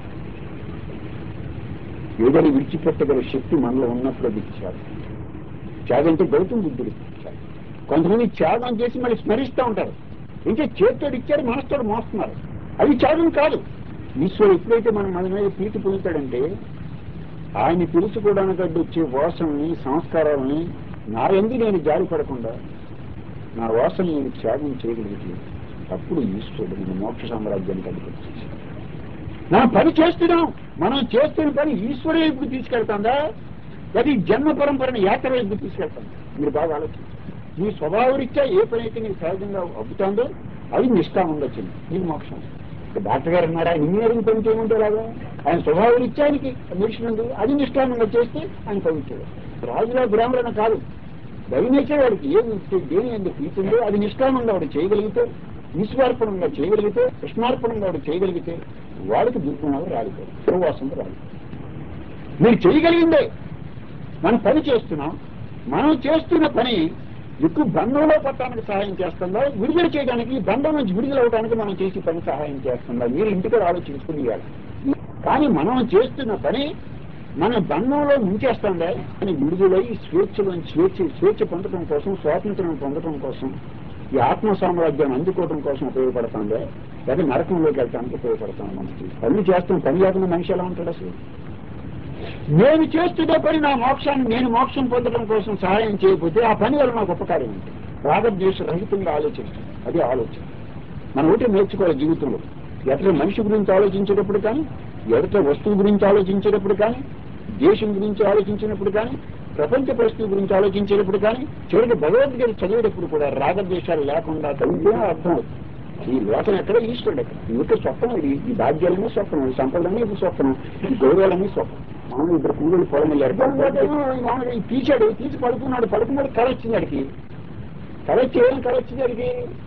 ఏదో విడిచిపెట్టగల శక్తి మనలో ఉన్నప్పుడు అది త్యాగం త్యాగం అంటే గౌతమ బుద్ధుడు త్యాగం. కొంతమంది త్యాగం చేసి మళ్ళీ స్మరిస్తూ ఉంటారు ఇంకా చేతితోడు ఇచ్చారు మనసుతోడు మోస్తున్నారు అది త్యాగం కాదు ఈశ్వరుడు ఎప్పుడైతే మనం మన మీద ప్రీతి పొందుతాడంటే ఆయన్ని తెలుసుకోవడానికి అడ్డు వచ్చే వాసనని సంస్కారాలని నా ఎందు నేను జారి పడకుండా నా వాసన నేను త్యాగం చేయగలిగితే అప్పుడు ఈశ్వరుడు నేను మోక్ష సామ్రాజ్యానికి అడ్డుకొచ్చేసి మనం పని చేస్తున్నాం మనం చేస్తున్న పని ఈశ్వరు వైపు తీసుకెళ్తాందా అది జన్మ పరంపరని యాత్ర వైపు తీసుకెళ్తాం మీరు బాగా ఆలోచించండి మీ స్వభావరీత్యా ఏ పని అయితే నీకు సహజంగా అబ్బుతాందో అది నిష్కామంగా వచ్చింది నీకు మోక్షం ఇక డాక్టర్ గారు ఉన్నారా ఇంజనీరింగ్ పని చేయమంటే లాగా ఆయన స్వభావరీత్యా ఆయనకి మెడిసిన్ ఉంది అది నిష్కామంగా చేస్తే ఆయన పవిత్రుడు రాజులా బ్రాహ్మణ కాదు దైనేచే వాడికి ఏది దేని ఎందుకు ప్రీతుందో అది నిష్కామంగా వాడు చేయగలిగితే నిస్వార్పణంగా చేయగలిగితే కృష్ణార్పణంగా వాడు చేయగలిగితే వాడికి దుర్గుణాలు రాలిపోయి ఉపవాసం రాలి మీరు చేయగలిగిందే మనం పని చేస్తున్నాం మనం చేస్తున్న పని ఎక్కువ బంధంలో పట్టడానికి సహాయం చేస్తుందా విడుదల చేయడానికి ఈ బంధం నుంచి విడుదల అవడానికి మనం చేసే పని సహాయం చేస్తుందా మీరు ఇంటికి ఆలోచించుకుని ఇవ్వాలి కానీ మనం చేస్తున్న పని మన బంధంలో ముంచేస్తుందా అని విడుదలై స్వేచ్ఛలో స్వేచ్ఛ స్వేచ్ఛ పొందడం కోసం స్వాతంత్రం పొందడం కోసం ఈ ఆత్మ సామ్రాజ్యాన్ని అందుకోవడం కోసం ఉపయోగపడుతుందా లేదా నరకంలోకి వెళ్ళడానికి ఉపయోగపడుతుంది మనకి పనులు చేస్తున్న పని లేకుండా మనిషి ఎలా ఉంటాడు అసలు నేను చేస్తున్న పని నా మోక్షాన్ని నేను మోక్షం పొందడం కోసం సహాయం చేయకపోతే ఆ పని వల్ల నాకు ఉపకారం ఉంటుంది రాగద్వేష రహితంగా ఆలోచించడం అది ఆలోచన మనం ఒకటి నేర్చుకోవాలి జీవితంలో ఎక్కడ మనిషి గురించి ఆలోచించేటప్పుడు కానీ ఎడత వస్తువు గురించి ఆలోచించేటప్పుడు కానీ దేశం గురించి ఆలోచించినప్పుడు కానీ ప్రపంచ పరిస్థితి గురించి ఆలోచించేటప్పుడు కానీ చివరికి భగవద్గీత చదివేటప్పుడు కూడా రాగద్వేషాలు లేకుండా చదివితే అర్థం అవుతుంది. ఈ లోకం ఎక్కడ ఈశ్వరుడు ఎక్కడ ఇంకా స్వప్నం ఇది ఈ భాగ్యాలన్నీ స్వప్నం ఈ సంపదలన్నీ ఇది స్వప్నం ఈ గౌరవాలన్నీ స్వప్నం మామూలు ఇద్దరు కూలీలు పొలం వెళ్ళారు మామూలుగా ఈ తీసాడు తీసి పడుకున్నాడు పడుకున్నాడు కళ వచ్చింది అడిగి కళ వచ్చి ఏం కళ వచ్చింది అడిగి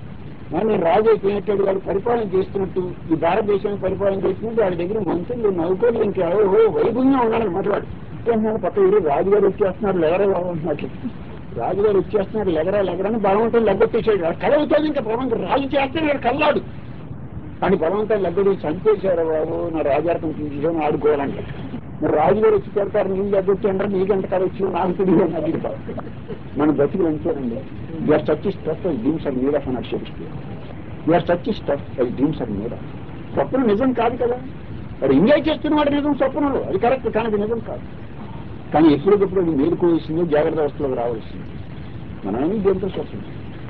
మనం రాజు అయిపోయినట్టు వాడు పరిపాలన చేస్తున్నట్టు ఈ భారతదేశాన్ని పరిపాలన చేస్తున్నట్టు వాడి దగ్గర మంత్రులు నౌకర్లు ఇంకా ఓహో వైభవంగా ఉన్నాడు మాట వాడు అంటున్నాడు పక్క ఊరు రాజుగారు వచ్చేస్తున్నారు లెగరా బాగుంటున్నట్లు రాజుగారు వచ్చేస్తున్నారు లెగరా లెగరని బలవంతం లెగ్గొట్టేసాడు ఆ కళ అవుతుంది ఇంకా బలవంతం రాజు చేస్తే వాడు కల్లాడు అని బలవంతం లెగ్గడి చంపేశారు బాబు నా రాజార్థం తీసుకొని ఆడుకోవాలంట మరి రాజుగారు వచ్చి పెడతారు నీళ్ళు లెగ్గొట్టి అంటారు నీకెంత కళ వచ్చి నాకు తెలియదు అది మన బతుకులు అంతేనండి you are such stuff I dreams are made of on అక్షరిస్తే you are such stuff I dreams are made of స్వప్నం నిజం కాదు కదా వాడు ఎంజాయ్ చేస్తున్నవాడు నిజం స్వప్నంలో అది కరెక్ట్ కానీ అది నిజం కాదు కానీ ఎప్పటికప్పుడు అది మేలుకోవాల్సింది జాగ్రత్త అవస్థలోకి రావాల్సింది మనమేమి దేంతో స్వప్నం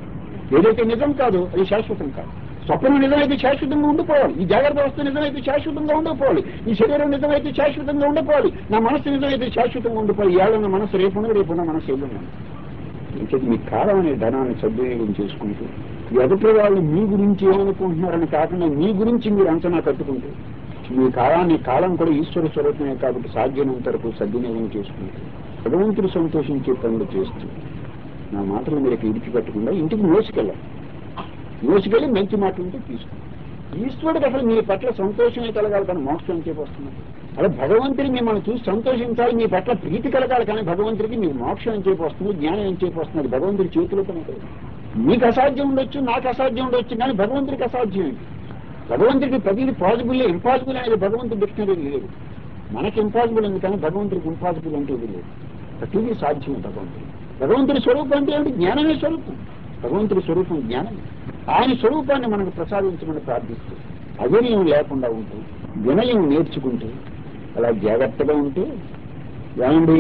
ఏదైతే నిజం కాదు అది శాశ్వతం కాదు స్వప్నం నిజమైతే శాశ్వతంగా ఉండిపోవాలి ఈ జాగ్రత్త అవస్థ నిజమైతే శాశ్వతంగా ఉండిపోవాలి ఈ శరీరం నిజమైతే శాశ్వతంగా ఉండిపోవాలి నా మనసు నిజమైతే శాశ్వతంగా ఉండిపోవాలి ఏళ్ళన్న మనసు రేపున్న రేపున్న మనసు ఎల్లున్నాను ఇంకది మీ కాలం అనే ధనాన్ని సద్వినియోగం చేసుకుంటూ ఎదుటి వాళ్ళు మీ గురించి ఏమనుకుంటున్నారని కాకుండా మీ గురించి మీరు అంచనా కట్టుకుంటూ మీ కాలాన్ని కాలం కూడా ఈశ్వర స్వరూపమే కాబట్టి సాధ్యమైనంత వరకు సద్వినియోగం చేసుకుంటూ భగవంతుడు సంతోషించే పనులు చేస్తూ నా మాటలు మీరు విడిచిపెట్టకుండా ఇంటికి మోసుకెళ్ళాలి మోసుకెళ్ళి మంచి మాటలు ఉంటే తీసుకుంటాం ఈశ్వరుడికి అసలు మీ పట్ల సంతోషమే కలగాలి కానీ మోక్షం చెప్పి వస్తున్నాడు అలా భగవంతుడి మిమ్మల్ని చూసి సంతోషించాలి మీ పట్ల ప్రీతి కలగాలి కానీ భగవంతుడికి మీకు మోక్షం అని చెప్పి వస్తుంది జ్ఞానం అని చెప్పి వస్తుంది భగవంతుడి చేతిలో పని కాదు. మీకు అసాధ్యం ఉండొచ్చు నాకు అసాధ్యం ఉండొచ్చు కానీ భగవంతుడికి అసాధ్యం ఏంటి భగవంతుడికి ప్రతిదీ పాసిబుల్ ఇంపాసిబుల్ అనేది భగవంతుడి డిక్షనరీ లేదు మనకి ఇంపాసిబుల్ ఉంది కానీ భగవంతుడికి ఇంపాసిబుల్ అంటే ఇది లేదు ప్రతిదీ సాధ్యం భగవంతుడు భగవంతుడి స్వరూపం అంటే ఏమిటి జ్ఞానమే స్వరూపం భగవంతుడి స్వరూపం జ్ఞానం ఆయన స్వరూపాన్ని మనకు ప్రసాదించమని ప్రార్థిస్తూ అవినయం లేకుండా ఉంటూ వినయం నేర్చుకుంటూ అలా జాగ్రత్తగా ఉంటూ ఏమండి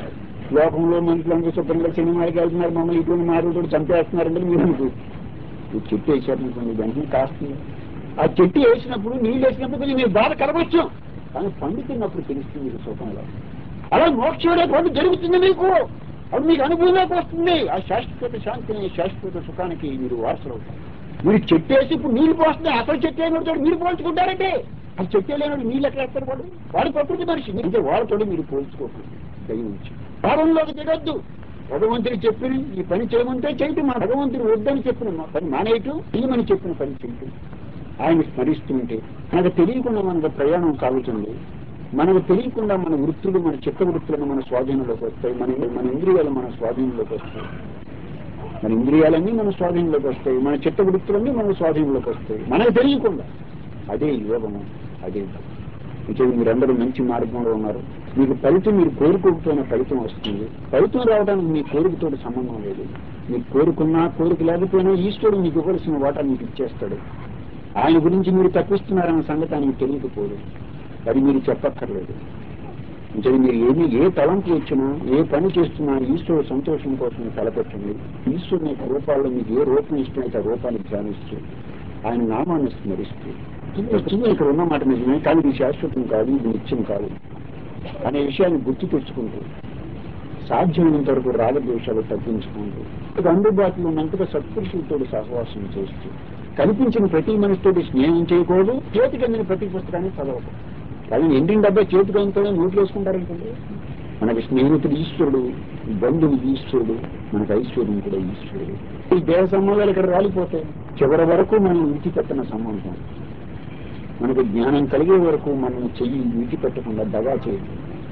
లోకంలో మనుషులందరూ శుభ్రంగా సినిమాలకి వెళ్తున్నారు మమ్మల్ని ఇటువంటి మాటలతో చంపేస్తున్నారంటే మీరు అనుకో మీరు చెప్పేసారు అనుకోండి వెంటనే కాస్తుంది ఆ చెట్టు వేసినప్పుడు నీళ్ళు వేసినప్పుడు కొంచెం మీరు బాధ కలగొచ్చు కానీ పండుతున్నప్పుడు తెలుస్తుంది మీకు సుఖంలో అలా మోక్షంలో పండు జరుగుతుంది మీకు అది మీకు అనుభవంలోకి వస్తుంది ఆ శాశ్వత శాంతిని శాశ్వత సుఖానికి మీరు వారసులు అవుతారు మీరు చెట్టు వేసి ఇప్పుడు నీళ్లు పోస్తుంది అసలు చెట్టు అయినప్పుడు మీరు పోల్చుకుంటారంటే ఆ చెట్టు లేనప్పుడు నీళ్ళు ఎక్కడ వేస్తారు వాడు వాడు ప్రకృతి మనిషి అంటే వాళ్ళతో మీరు పోల్చుకోకూడదు దయించి భావంలోకి దిగొద్దు భగవంతుడు చెప్పిన ఈ పని చేయమంటే చేయటం మన భగవంతుడు వద్దని చెప్పిన మా పని మానేయటం చేయమని చెప్పిన పని చేయటం ఆయన స్మరిస్తుంటే మనకు తెలియకుండా మనకు ప్రయాణం సాగుతుంది మనకు తెలియకుండా మన వృత్తులు మన చిత్త వృత్తులను మన స్వాధీనంలోకి వస్తాయి మన మన ఇంద్రియాలు మన స్వాధీనంలోకి వస్తాయి మన ఇంద్రియాలన్నీ మన స్వాధీనంలోకి వస్తాయి మన చిత్త వృత్తులన్నీ మన స్వాధీనంలోకి వస్తాయి మనకు తెలియకుండా అదే యోగము అదే అంటే మీరందరూ మంచి మార్గంలో ఉన్నారు మీకు ఫలితం మీరు కోరుకోకపోయిన ఫలితం వస్తుంది ఫలితం రావడానికి మీ కోరికతో సంబంధం లేదు మీరు కోరుకున్నా కోరిక లేకపోయినా ఈశ్వరుడు మీకు ఇవ్వాల్సిన వాటా మీకు ఇచ్చేస్తాడు ఆయన గురించి మీరు తప్పిస్తున్నారన్న సంగతి ఆయనకు తెలియకపోదు అది మీరు చెప్పక్కర్లేదు అంటే మీరు ఏమి ఏ తలంపు వచ్చినా ఏ పని చేస్తున్నా ఈశ్వరుడు సంతోషం కోసం తలపెట్టండి ఈశ్వరుని యొక్క రూపాల్లో మీకు ఏ రూపం ఇష్టమైతే ఆ రూపాన్ని ధ్యానిస్తూ ఆయన నామాన్ని స్మరిస్తూ చిన్న ఇక్కడ ఉన్న మాట నిజమే కానీ ఇది శాశ్వతం కాదు ఇది నిత్యం కాదు అనే విషయాన్ని గుర్తు తెచ్చుకుంటూ సాధ్యమైనంత వరకు రాగద్వేషాలు తగ్గించుకుంటూ ఇక అందుబాటులో ఉన్నంతగా సత్పురుషులతో సహవాసం చేస్తూ కనిపించిన ప్రతి మనిషితోటి స్నేహం చేయకూడదు చేతికి అందిన ప్రతి పుస్తకాన్ని చదవకూడదు కానీ ఎండిన డబ్బా చేతికి అందుతోనే నోట్లు వేసుకుంటారనుకోండి మనకి స్నేహితుడు ఈశ్వరుడు బంధువు ఈశ్వరుడు మనకు ఐశ్వర్యం కూడా ఈశ్వరుడు ఈ దేవ సంబంధాలు ఇక్కడ రాలిపోతాయి చివరి వరకు మనం విడిచిపెట్టిన సంబంధం మనకు జ్ఞానం కలిగే వరకు మనం చెయ్యి విడిచిపెట్టకుండా దగా చేయదు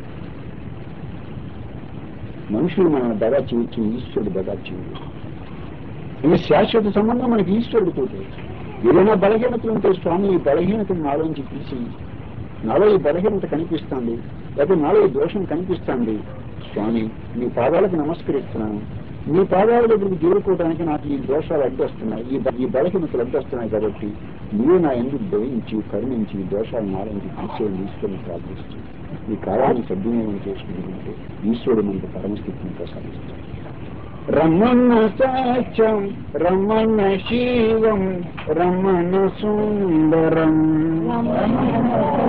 మనుషులు మనం దగా చేయొచ్చు ఈశ్వరుడు దగా చేయదు ఈ శాశ్వత సంబంధం మనకి ఈశ్వరుడితో ఏదైనా బలహీనతలు ఉంటే స్వామి ఈ బలహీనతను నాలోంచి తీసి నాలో ఈ బలహీనత కనిపిస్తుంది లేకపోతే నాలో ఈ దోషం కనిపిస్తుంది స్వామి మీ పాదాలకు నమస్కరిస్తున్నాను మీ పాదాల దగ్గరికి చేరుకోవడానికి నాకు ఈ దోషాలు అడ్డొస్తున్నాయి ఈ బ- ఈ బలహీనతలు అడ్డొస్తున్నాయి కాబట్టి మీరు నా ఎందుకు దయించి కరుణించి ఈ దోషాలు నాలోంచి తీసేయండి ఈశ్వరుని ప్రార్థిస్తుంది ఈ కాలాన్ని సద్వినియోగం చేసుకుంటుంటే ఈశ్వరుడు మనకు పరమస్థితిని ప్రసాదిస్తాడు రమణ సాక్ష్యం రమణ శివం రమణ సుందరం